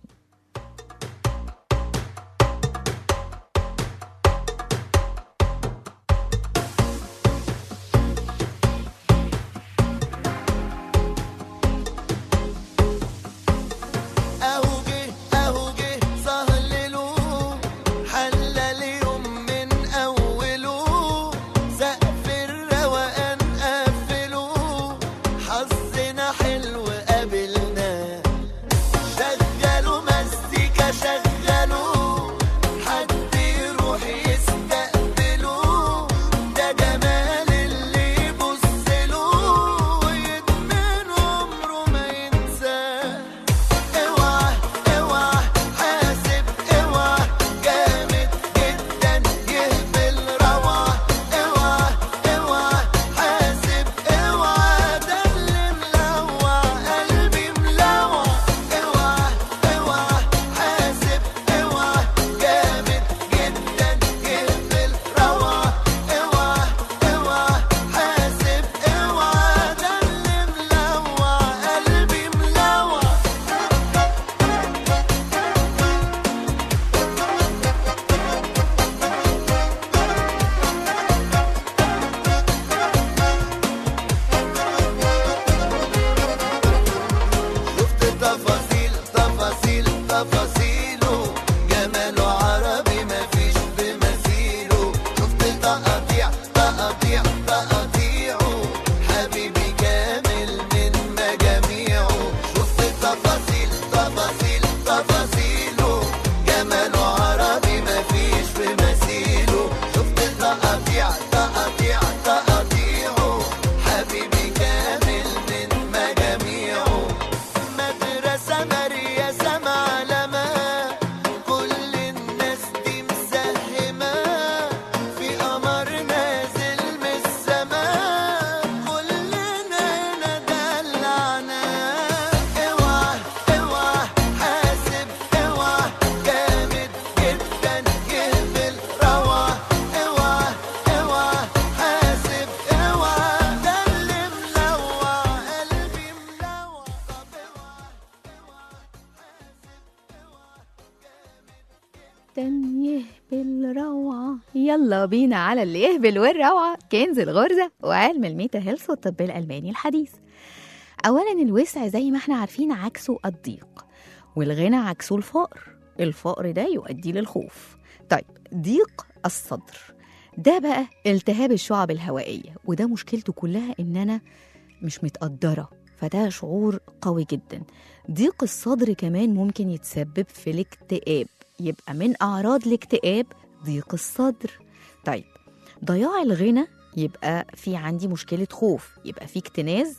بالروعة يلا بينا على اللي يهبل والروعة كنز الغرزة وعلم الميتا هيلث والطب الألماني الحديث أولا الوسع زي ما احنا عارفين عكسه الضيق والغنى عكسه الفقر الفقر ده يؤدي للخوف طيب ضيق الصدر ده بقى التهاب الشعب الهوائية وده مشكلته كلها إن أنا مش متقدرة فده شعور قوي جدا ضيق الصدر كمان ممكن يتسبب في الاكتئاب يبقى من أعراض الاكتئاب ضيق الصدر طيب ضياع الغنى يبقى في عندي مشكلة خوف يبقى في اكتناز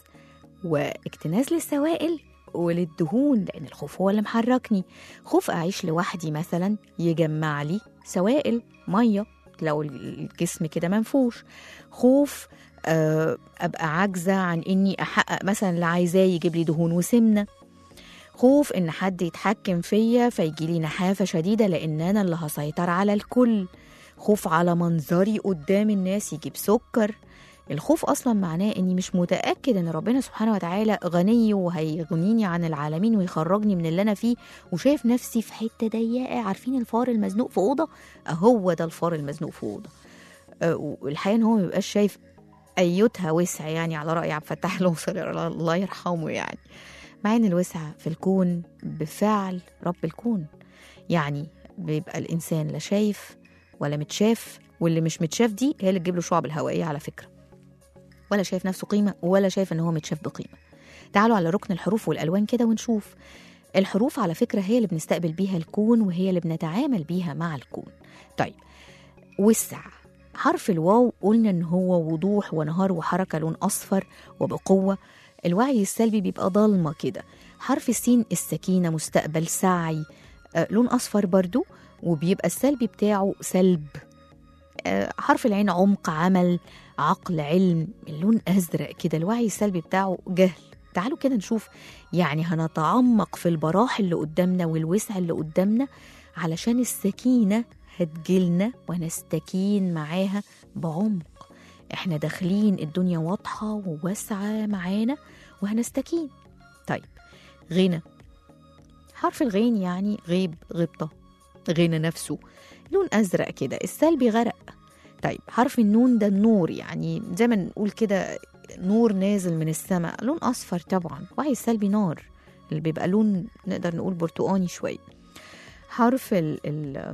واكتناز للسوائل وللدهون لأن الخوف هو اللي محركني خوف أعيش لوحدي مثلا يجمع لي سوائل مية لو الجسم كده منفوش خوف آه، أبقى عاجزة عن إني أحقق مثلا اللي عايزاه يجيب لي دهون وسمنة خوف إن حد يتحكم فيا فيجي لي نحافة شديدة لأن أنا اللي هسيطر على الكل خوف على منظري قدام الناس يجيب سكر الخوف اصلا معناه اني مش متاكد ان ربنا سبحانه وتعالى غني وهيغنيني عن العالمين ويخرجني من اللي انا فيه وشايف نفسي في حته ضيقه عارفين الفار المزنوق في اوضه هو ده الفار المزنوق في اوضه أه، والحقيقه ان هو ما بيبقاش شايف ايتها وسع يعني على راي عبد الفتاح الأنصاري الله يرحمه يعني مع ان الوسع في الكون بفعل رب الكون يعني بيبقى الانسان لا شايف ولا متشاف واللي مش متشاف دي هي اللي تجيب له شعب الهوائيه على فكره ولا شايف نفسه قيمه ولا شايف ان هو متشاف بقيمه تعالوا على ركن الحروف والالوان كده ونشوف الحروف على فكره هي اللي بنستقبل بيها الكون وهي اللي بنتعامل بيها مع الكون طيب وسع حرف الواو قلنا ان هو وضوح ونهار وحركه لون اصفر وبقوه الوعي السلبي بيبقى ضلمه كده حرف السين السكينه مستقبل سعي آه لون اصفر برضو وبيبقى السلبي بتاعه سلب آه حرف العين عمق عمل عقل علم اللون ازرق كده الوعي السلبي بتاعه جهل تعالوا كده نشوف يعني هنتعمق في البراح اللي قدامنا والوسع اللي قدامنا علشان السكينه هتجيلنا ونستكين معاها بعمق احنا داخلين الدنيا واضحه وواسعه معانا وهنستكين طيب غنى حرف الغين يعني غيب غبطه غنى نفسه لون ازرق كده السلبي غرق طيب حرف النون ده النور يعني زي ما نقول كده نور نازل من السماء لون اصفر طبعا وعي السلبي نار اللي بيبقى لون نقدر نقول برتقاني شويه حرف ال ال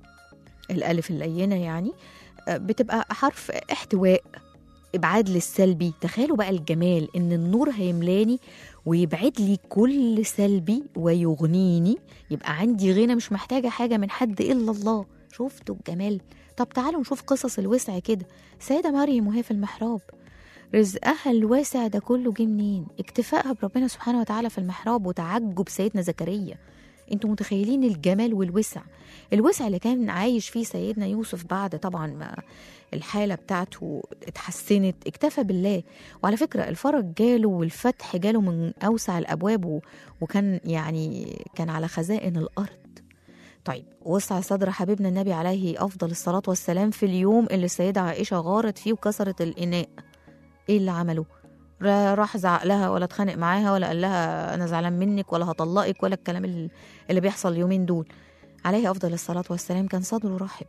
الالف اللينه يعني آه، بتبقى حرف احتواء ابعاد للسلبي تخيلوا بقى الجمال ان النور هيملاني ويبعد لي كل سلبي ويغنيني يبقى عندي غنى مش محتاجه حاجه من حد الا الله شفتوا الجمال طب تعالوا نشوف قصص الوسع كده سيدة مريم وهي في المحراب رزقها الواسع ده كله جه منين اكتفائها بربنا سبحانه وتعالى في المحراب وتعجب سيدنا زكريا انتوا متخيلين الجمال والوسع الوسع اللي كان عايش فيه سيدنا يوسف بعد طبعا ما الحالة بتاعته اتحسنت اكتفى بالله وعلى فكرة الفرج جاله والفتح جاله من أوسع الأبواب و- وكان يعني كان على خزائن الأرض طيب وسع صدر حبيبنا النبي عليه أفضل الصلاة والسلام في اليوم اللي السيدة عائشة غارت فيه وكسرت الإناء إيه اللي عمله؟ را- راح زعق لها ولا اتخانق معاها ولا قال لها أنا زعلان منك ولا هطلقك ولا الكلام ال- اللي بيحصل اليومين دول عليه أفضل الصلاة والسلام كان صدره رحب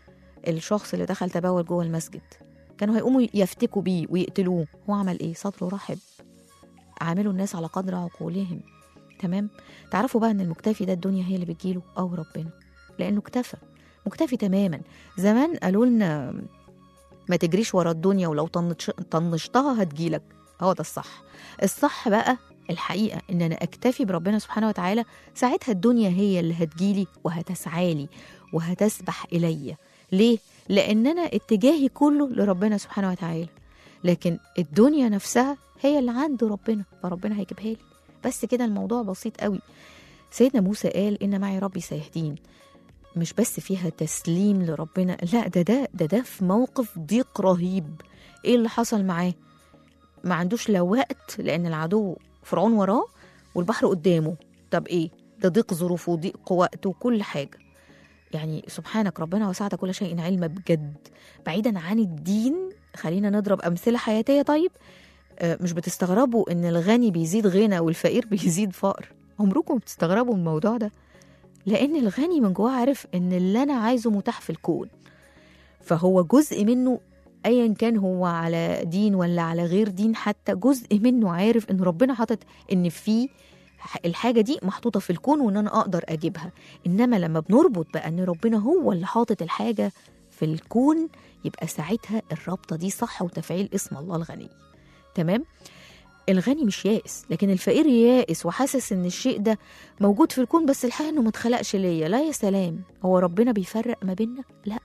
الشخص اللي دخل تبول جوه المسجد كانوا هيقوموا يفتكوا بيه ويقتلوه هو عمل ايه صدره رحب عاملوا الناس على قدر عقولهم تمام تعرفوا بقى ان المكتفي ده الدنيا هي اللي بتجيله او ربنا لانه اكتفى مكتفي تماما زمان قالوا لنا ما تجريش ورا الدنيا ولو طنش- طنشتها هتجيلك هو ده الصح الصح بقى الحقيقة إن أنا أكتفي بربنا سبحانه وتعالى ساعتها الدنيا هي اللي هتجيلي وهتسعالي وهتسبح إلي ليه؟ لأن أنا اتجاهي كله لربنا سبحانه وتعالى لكن الدنيا نفسها هي اللي عند ربنا فربنا هيجيبها لي بس كده الموضوع بسيط قوي سيدنا موسى قال إن معي ربي سيهدين مش بس فيها تسليم لربنا لا ده ده ده ده في موقف ضيق رهيب ايه اللي حصل معاه ما عندوش لا وقت لان العدو فرعون وراه والبحر قدامه طب ايه ده ضيق ظروفه وضيق وقته وكل حاجه يعني سبحانك ربنا وسعت كل شيء علما بجد بعيدا عن الدين خلينا نضرب امثله حياتيه طيب آه، مش بتستغربوا ان الغني بيزيد غنى والفقير بيزيد فقر عمركم بتستغربوا من الموضوع ده لان الغني من جواه عارف ان اللي انا عايزه متاح في الكون فهو جزء منه ايا كان هو على دين ولا على غير دين حتى جزء منه عارف ان ربنا حاطط ان في ح- الحاجه دي محطوطه في الكون وان انا اقدر اجيبها انما لما بنربط بقى ان ربنا هو اللي حاطط الحاجه في الكون يبقى ساعتها الرابطه دي صح وتفعيل اسم الله الغني تمام الغني مش يائس لكن الفقير يائس وحاسس ان الشيء ده موجود في الكون بس الحقيقه انه ما اتخلقش ليا لا يا سلام هو ربنا بيفرق ما بيننا لا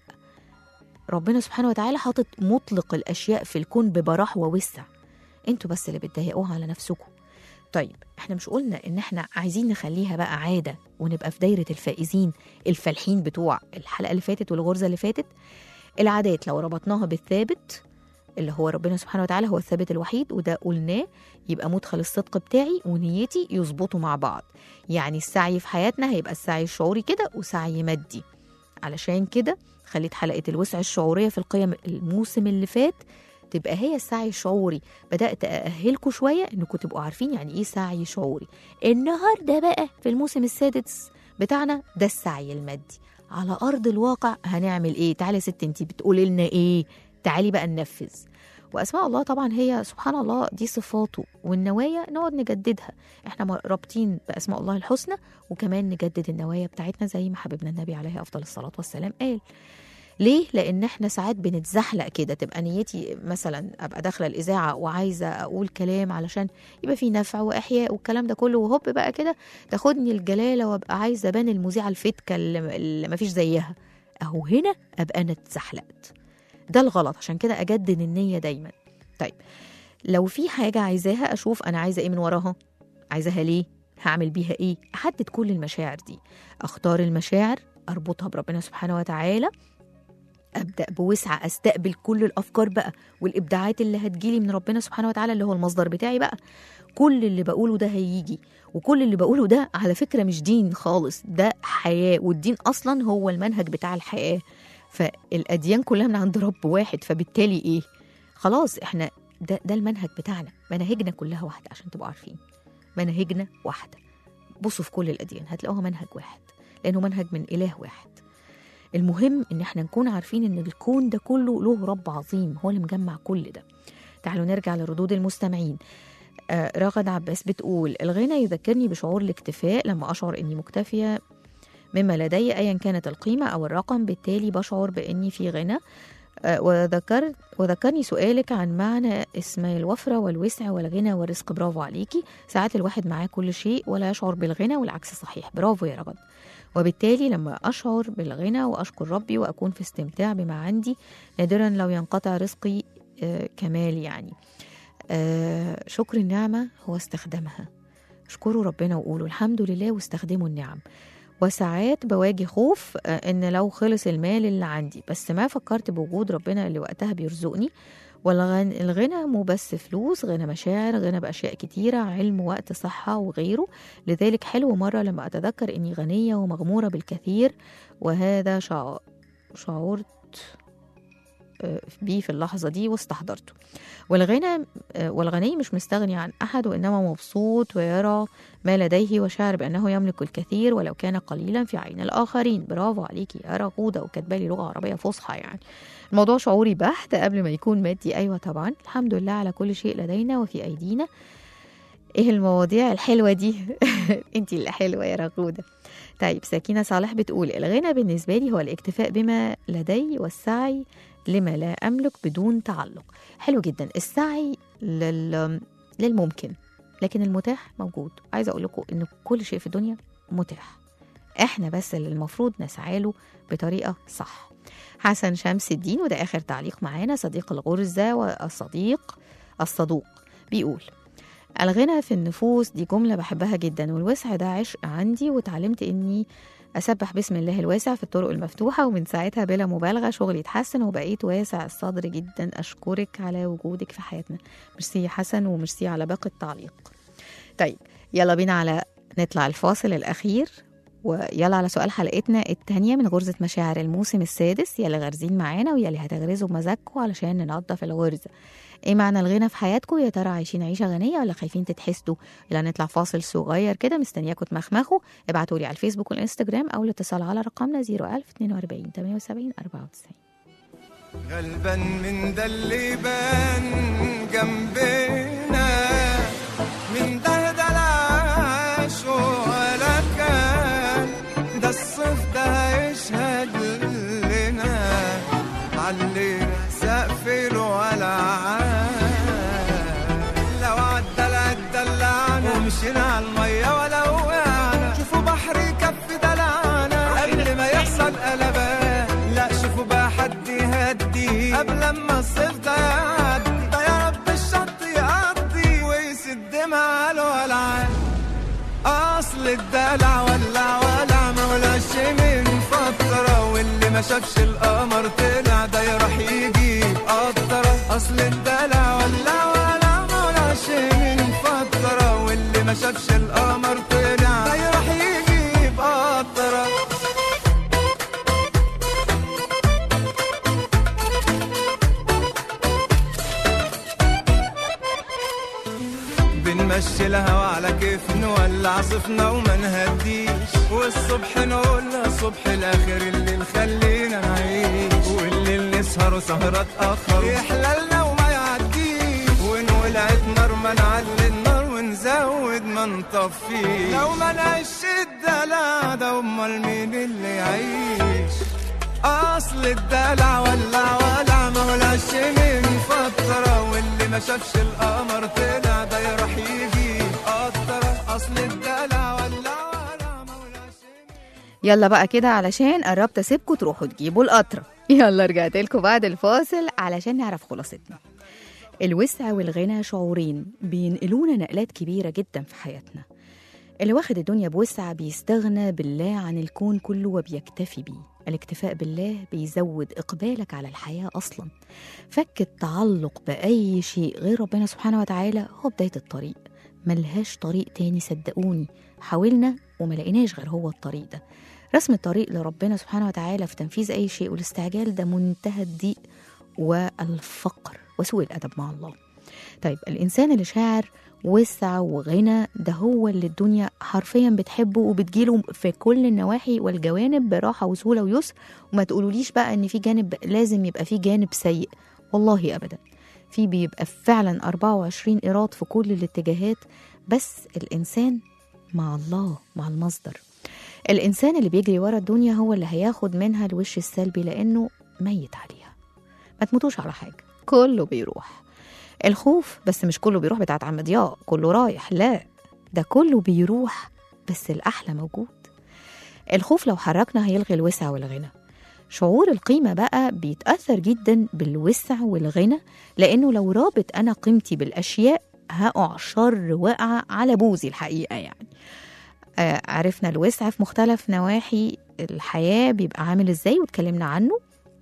ربنا سبحانه وتعالى حاطط مطلق الاشياء في الكون ببراح ووسع انتوا بس اللي بتضايقوها على نفسكم طيب احنا مش قلنا ان احنا عايزين نخليها بقى عاده ونبقى في دايره الفائزين الفالحين بتوع الحلقه اللي فاتت والغرزه اللي فاتت العادات لو ربطناها بالثابت اللي هو ربنا سبحانه وتعالى هو الثابت الوحيد وده قلناه يبقى مدخل الصدق بتاعي ونيتي يظبطوا مع بعض يعني السعي في حياتنا هيبقى السعي الشعوري كده وسعي مادي علشان كده خليت حلقة الوسع الشعورية في القيم الموسم اللي فات تبقى هي السعي الشعوري بدأت أأهلكم شوية إنكم تبقوا عارفين يعني إيه سعي شعوري النهاردة بقى في الموسم السادس بتاعنا ده السعي المادي على أرض الواقع هنعمل إيه تعالي يا ست انتي بتقولي لنا إيه تعالي بقى ننفذ واسماء الله طبعا هي سبحان الله دي صفاته والنوايا نقعد نجددها احنا م- رابطين باسماء الله الحسنى وكمان نجدد النوايا بتاعتنا زي ما حبيبنا النبي عليه افضل الصلاه والسلام قال ليه؟ لأن احنا ساعات بنتزحلق كده تبقى نيتي مثلا أبقى داخلة الإذاعة وعايزة أقول كلام علشان يبقى في نفع وإحياء والكلام ده كله وهوب بقى كده تاخدني الجلالة وأبقى عايزة أبان المذيعة الفتكة اللي اللي مفيش زيها أهو هنا أبقى أنا اتزحلقت ده الغلط عشان كده أجدد النية دايما طيب لو في حاجة عايزاها أشوف أنا عايزة إيه من وراها عايزاها ليه هعمل بيها إيه أحدد كل المشاعر دي أختار المشاعر أربطها بربنا سبحانه وتعالى ابدا بوسعه استقبل كل الافكار بقى والابداعات اللي هتجيلي من ربنا سبحانه وتعالى اللي هو المصدر بتاعي بقى كل اللي بقوله ده هيجي وكل اللي بقوله ده على فكره مش دين خالص ده حياه والدين اصلا هو المنهج بتاع الحياه فالاديان كلها من عند رب واحد فبالتالي ايه خلاص احنا ده ده المنهج بتاعنا مناهجنا كلها واحده عشان تبقوا عارفين مناهجنا واحده بصوا في كل الاديان هتلاقوها منهج واحد لانه منهج من اله واحد المهم ان احنا نكون عارفين ان الكون ده كله له رب عظيم هو اللي مجمع كل ده تعالوا نرجع لردود المستمعين آه رغد عباس بتقول الغنى يذكرني بشعور الاكتفاء لما اشعر اني مكتفيه مما لدي ايا كانت القيمه او الرقم بالتالي بشعر باني في غنى آه وذكر وذكرني سؤالك عن معنى اسم الوفرة والوسع والغنى والرزق برافو عليكي ساعات الواحد معاه كل شيء ولا يشعر بالغنى والعكس صحيح برافو يا رغد وبالتالي لما أشعر بالغنى وأشكر ربي وأكون في استمتاع بما عندي نادرا لو ينقطع رزقي آه كمال يعني آه شكر النعمة هو استخدامها اشكروا ربنا وقولوا الحمد لله واستخدموا النعم وساعات بواجه خوف آه ان لو خلص المال اللي عندي بس ما فكرت بوجود ربنا اللي وقتها بيرزقني والغنى مو بس فلوس غنى مشاعر غنى بأشياء كتيرة علم وقت صحة وغيره لذلك حلو مرة لما أتذكر إني غنية ومغمورة بالكثير وهذا شعور شعورت بيه في اللحظة دي واستحضرته والغنى والغني مش مستغني عن أحد وإنما مبسوط ويرى ما لديه وشعر بأنه يملك الكثير ولو كان قليلا في عين الآخرين برافو عليكي يا رغودة وكاتبالي لغة عربية فصحى يعني الموضوع شعوري بحت قبل ما يكون مادي أيوة طبعا الحمد لله على كل شيء لدينا وفي أيدينا ايه المواضيع الحلوة دي انتي اللي حلوة يا رغودة طيب سكينة صالح بتقول الغنى بالنسبة لي هو الاكتفاء بما لدي والسعي لما لا أملك بدون تعلق حلو جدا السعي لل... للممكن لكن المتاح موجود عايزة أقول لكم إن كل شيء في الدنيا متاح احنا بس اللي المفروض نسعى له بطريقة صح حسن شمس الدين وده آخر تعليق معانا صديق الغرزة والصديق الصدوق بيقول الغنى في النفوس دي جملة بحبها جدا والوسع ده عشق عندي وتعلمت إني أسبح باسم الله الواسع في الطرق المفتوحة ومن ساعتها بلا مبالغة شغلي اتحسن وبقيت واسع الصدر جدا أشكرك على وجودك في حياتنا ميرسي يا حسن وميرسي على باقي التعليق طيب يلا بينا على نطلع الفاصل الأخير ويلا على سؤال حلقتنا التانية من غرزة مشاعر الموسم السادس يلي غارزين معانا ويلي هتغرزوا بمزاجكم علشان ننظف الغرزة ايه معنى الغنى في حياتكم يا ترى عايشين عيشة غنية ولا خايفين تتحسدوا يلا نطلع فاصل صغير كده مستنياكم تمخمخوا ابعتوا لي على الفيسبوك والانستجرام او الاتصال على رقمنا 01000 42 78 94 غلبان من ده اللي بان جنبنا من ده ده العاش ولا كان ده الصيف ده هيشهد لنا علينا سقف الولعان لو عدى العدى دلعنا ومشينا على المية ولا وقعنا شوفوا بحر كف دلعنا قبل ما يحصل قلبان لا شوفوا بقى حد يهدي قبل ما الصيف ده يعدي ده يا رب الشط يقضي ويسد مع الولعان اصل الدلع ولع ولع ما ولعش من فترة واللي ما شافش القمر طلع ده يروح يجيب قطرة اصل الدلع ولع ولع ما ولعش من فترة واللي ما شافش القمر طلع ده يروح يجيب قطرة بنمشي الهوا على كيف نولع صفنا وما نهديش والصبح نقولها صبح الاخر اللي خلينا نعيش واللي نسهر سهرة تأخر يحللنا وما يعديش ونولعت نار ما نعلي النار ونزود ما نطفيش لو ما نعيش الدلع ده امال مين اللي يعيش اصل الدلع ولع ولع ما ولعش من فترة واللي ما شافش القمر طلع ده يروح يجي قطرة اصل الدلع ولع ولع ما ولعش يلا بقى كده علشان قربت اسيبكم تروحوا تجيبوا القطرة يلا رجعت لكم بعد الفاصل علشان نعرف خلاصتنا الوسع والغنى شعورين بينقلونا نقلات كبيرة جدا في حياتنا اللي واخد الدنيا بوسع بيستغنى بالله عن الكون كله وبيكتفي بيه الاكتفاء بالله بيزود إقبالك على الحياة أصلا فك التعلق بأي شيء غير ربنا سبحانه وتعالى هو بداية الطريق ملهاش طريق تاني صدقوني حاولنا وما لقيناش غير هو الطريق ده رسم الطريق لربنا سبحانه وتعالى في تنفيذ أي شيء والاستعجال ده منتهى الضيق والفقر وسوء الأدب مع الله طيب الإنسان اللي شاعر وسع وغنى ده هو اللي الدنيا حرفيا بتحبه وبتجيله في كل النواحي والجوانب براحة وسهولة ويسر وما تقولوليش بقى ان في جانب لازم يبقى في جانب سيء والله ابدا في بيبقى فعلا 24 ايراد في كل الاتجاهات بس الانسان مع الله مع المصدر الانسان اللي بيجري ورا الدنيا هو اللي هياخد منها الوش السلبي لانه ميت عليها ما تموتوش على حاجه كله بيروح الخوف بس مش كله بيروح بتاعت عم ضياء كله رايح لا ده كله بيروح بس الأحلى موجود الخوف لو حركنا هيلغي الوسع والغنى شعور القيمة بقى بيتأثر جدا بالوسع والغنى لأنه لو رابط أنا قيمتي بالأشياء هقع شر وقع على بوزي الحقيقة يعني آه عرفنا الوسع في مختلف نواحي الحياة بيبقى عامل ازاي واتكلمنا عنه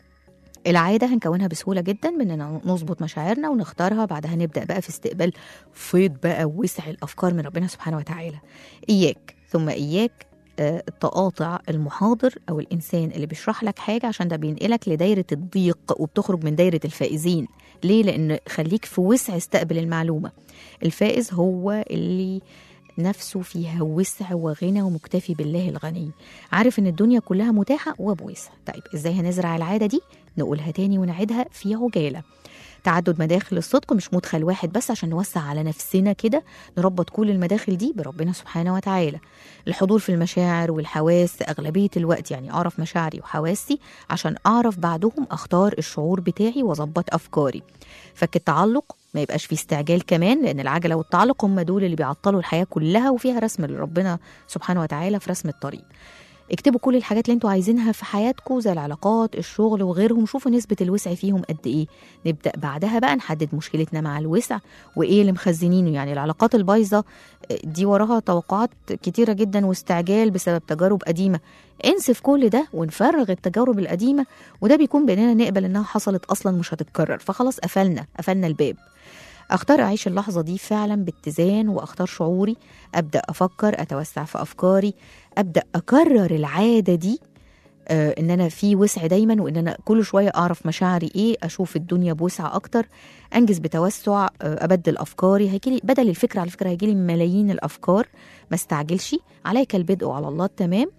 العادة هنكونها بسهولة جدا بأننا نظبط مشاعرنا ونختارها بعدها نبدأ بقى في استقبال فيض بقى ووسع الأفكار من ربنا سبحانه وتعالى إياك ثم إياك آه، التقاطع المحاضر أو الإنسان اللي بيشرح لك حاجة عشان ده بينقلك لدايرة الضيق وبتخرج من دايرة الفائزين ليه؟ لأن خليك في وسع استقبل المعلومة الفائز هو اللي نفسه فيها وسع وغنى ومكتفي بالله الغني عارف ان الدنيا كلها متاحة وبوسع طيب ازاي هنزرع العادة دي نقولها تاني ونعيدها في عجالة تعدد مداخل الصدق مش مدخل واحد بس عشان نوسع على نفسنا كده نربط كل المداخل دي بربنا سبحانه وتعالى الحضور في المشاعر والحواس أغلبية الوقت يعني أعرف مشاعري وحواسي عشان أعرف بعدهم أختار الشعور بتاعي وأظبط أفكاري فك التعلق ما يبقاش في استعجال كمان لأن العجلة والتعلق هم دول اللي بيعطلوا الحياة كلها وفيها رسم لربنا سبحانه وتعالى في رسم الطريق اكتبوا كل الحاجات اللي انتوا عايزينها في حياتكم زي العلاقات الشغل وغيرهم شوفوا نسبة الوسع فيهم قد ايه نبدأ بعدها بقى نحدد مشكلتنا مع الوسع وايه اللي مخزنينه يعني العلاقات البايظة دي وراها توقعات كتيرة جدا واستعجال بسبب تجارب قديمة انسف كل ده ونفرغ التجارب القديمة وده بيكون باننا نقبل انها حصلت اصلا مش هتتكرر فخلاص قفلنا قفلنا الباب اختار اعيش اللحظه دي فعلا باتزان واختار شعوري ابدا افكر اتوسع في افكاري ابدا اكرر العاده دي آه ان انا في وسع دايما وان انا كل شويه اعرف مشاعري ايه اشوف الدنيا بوسع اكتر انجز بتوسع آه ابدل افكاري هيجيلي بدل الفكره على فكره هيجيلي ملايين الافكار ما استعجلش عليك البدء على الله التمام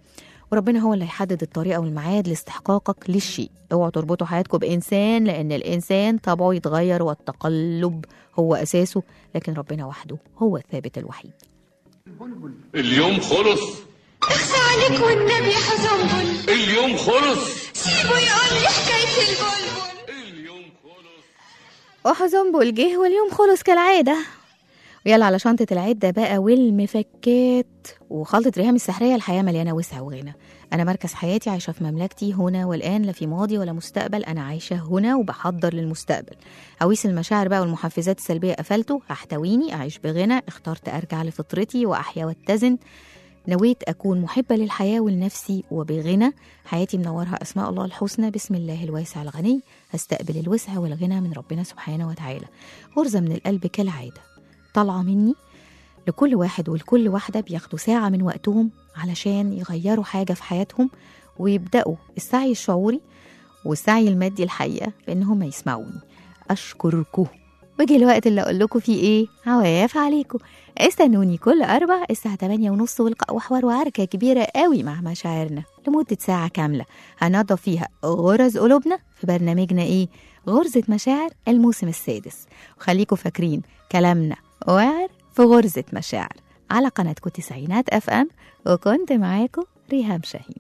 وربنا هو اللي هيحدد الطريقة والميعاد لاستحقاقك للشيء اوعوا تربطوا حياتكم بإنسان لأن الإنسان طبعه يتغير والتقلب هو أساسه لكن ربنا وحده هو الثابت الوحيد اليوم خلص اخفى عليك والنبي يا حزنبل اليوم خلص سيبه يقول لي حكاية البلبل اليوم خلص وحزنبل جه واليوم خلص كالعادة ويلا على شنطة العدة بقى والمفكات وخلطة ريهام السحرية الحياة مليانة وسع وغنى أنا مركز حياتي عايشة في مملكتي هنا والآن لا في ماضي ولا مستقبل أنا عايشة هنا وبحضر للمستقبل عويس المشاعر بقى والمحفزات السلبية قفلته هحتويني أعيش بغنى اخترت أرجع لفطرتي وأحيا واتزن نويت أكون محبة للحياة ولنفسي وبغنى حياتي منورها أسماء الله الحسنى بسم الله الواسع الغني هستقبل الوسع والغنى من ربنا سبحانه وتعالى غرزة من القلب كالعادة طالعة مني لكل واحد ولكل واحدة بياخدوا ساعة من وقتهم علشان يغيروا حاجة في حياتهم ويبدأوا السعي الشعوري والسعي المادي الحقيقة بإنهم يسمعوني أشكركم وجه الوقت اللي أقول لكم فيه إيه عواف عليكم استنوني كل أربع الساعة 8 ونص ولقاء وحوار وعركة كبيرة قوي مع مشاعرنا لمدة ساعة كاملة هنضف فيها غرز قلوبنا في برنامجنا إيه غرزة مشاعر الموسم السادس وخليكم فاكرين كلامنا وعر في غرزة مشاعر على قناتكم تسعينات اف ام وكنت معاكم ريهام شاهين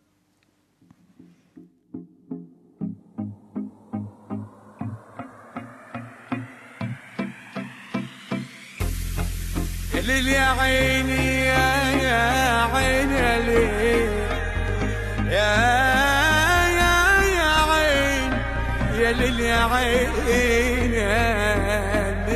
ليل يا عيني يا يا عيني يا ليل يا يا يا عين يا ليل يا عين يا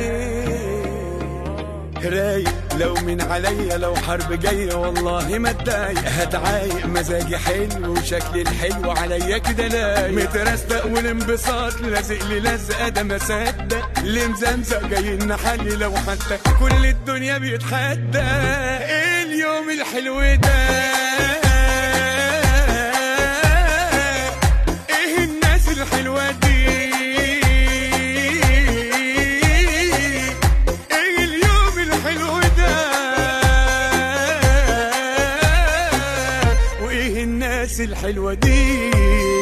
ليل رايق لو من عليا لو حرب جاية والله ما اتضايق هتعايق مزاجي حلو وشكلي الحلو عليا كده لايق مترستق والانبساط لازق لي لزقة ده ما صدق اللي مزمزق جاي نحلي لو حتى كل الدنيا بيتحدى إيه اليوم الحلو ده ايه الناس الحلوة دي ايه اليوم الحلو ده وايه الناس الحلوة دي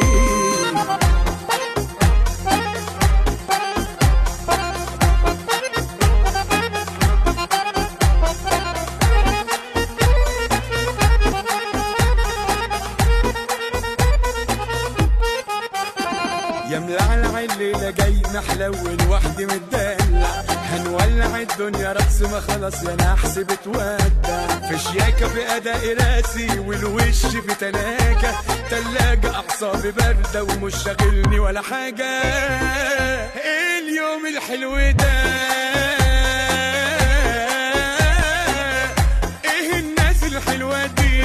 يا ملعلع الليلة جاي محلول وحدي متدلع هنولع الدنيا رقص ما خلاص يا نحس بتودع في شياكة في أداء راسي والوش في تلاجة تلاجة أعصابي باردة ومش شاغلني ولا حاجة إيه اليوم الحلو ده ايه الناس الحلوة دي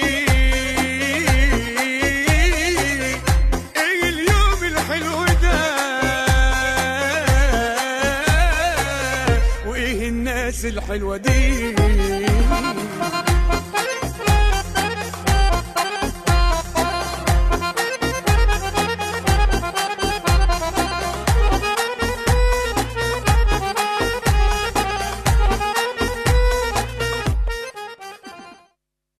ايه اليوم الحلو ده وايه الناس الحلوة دي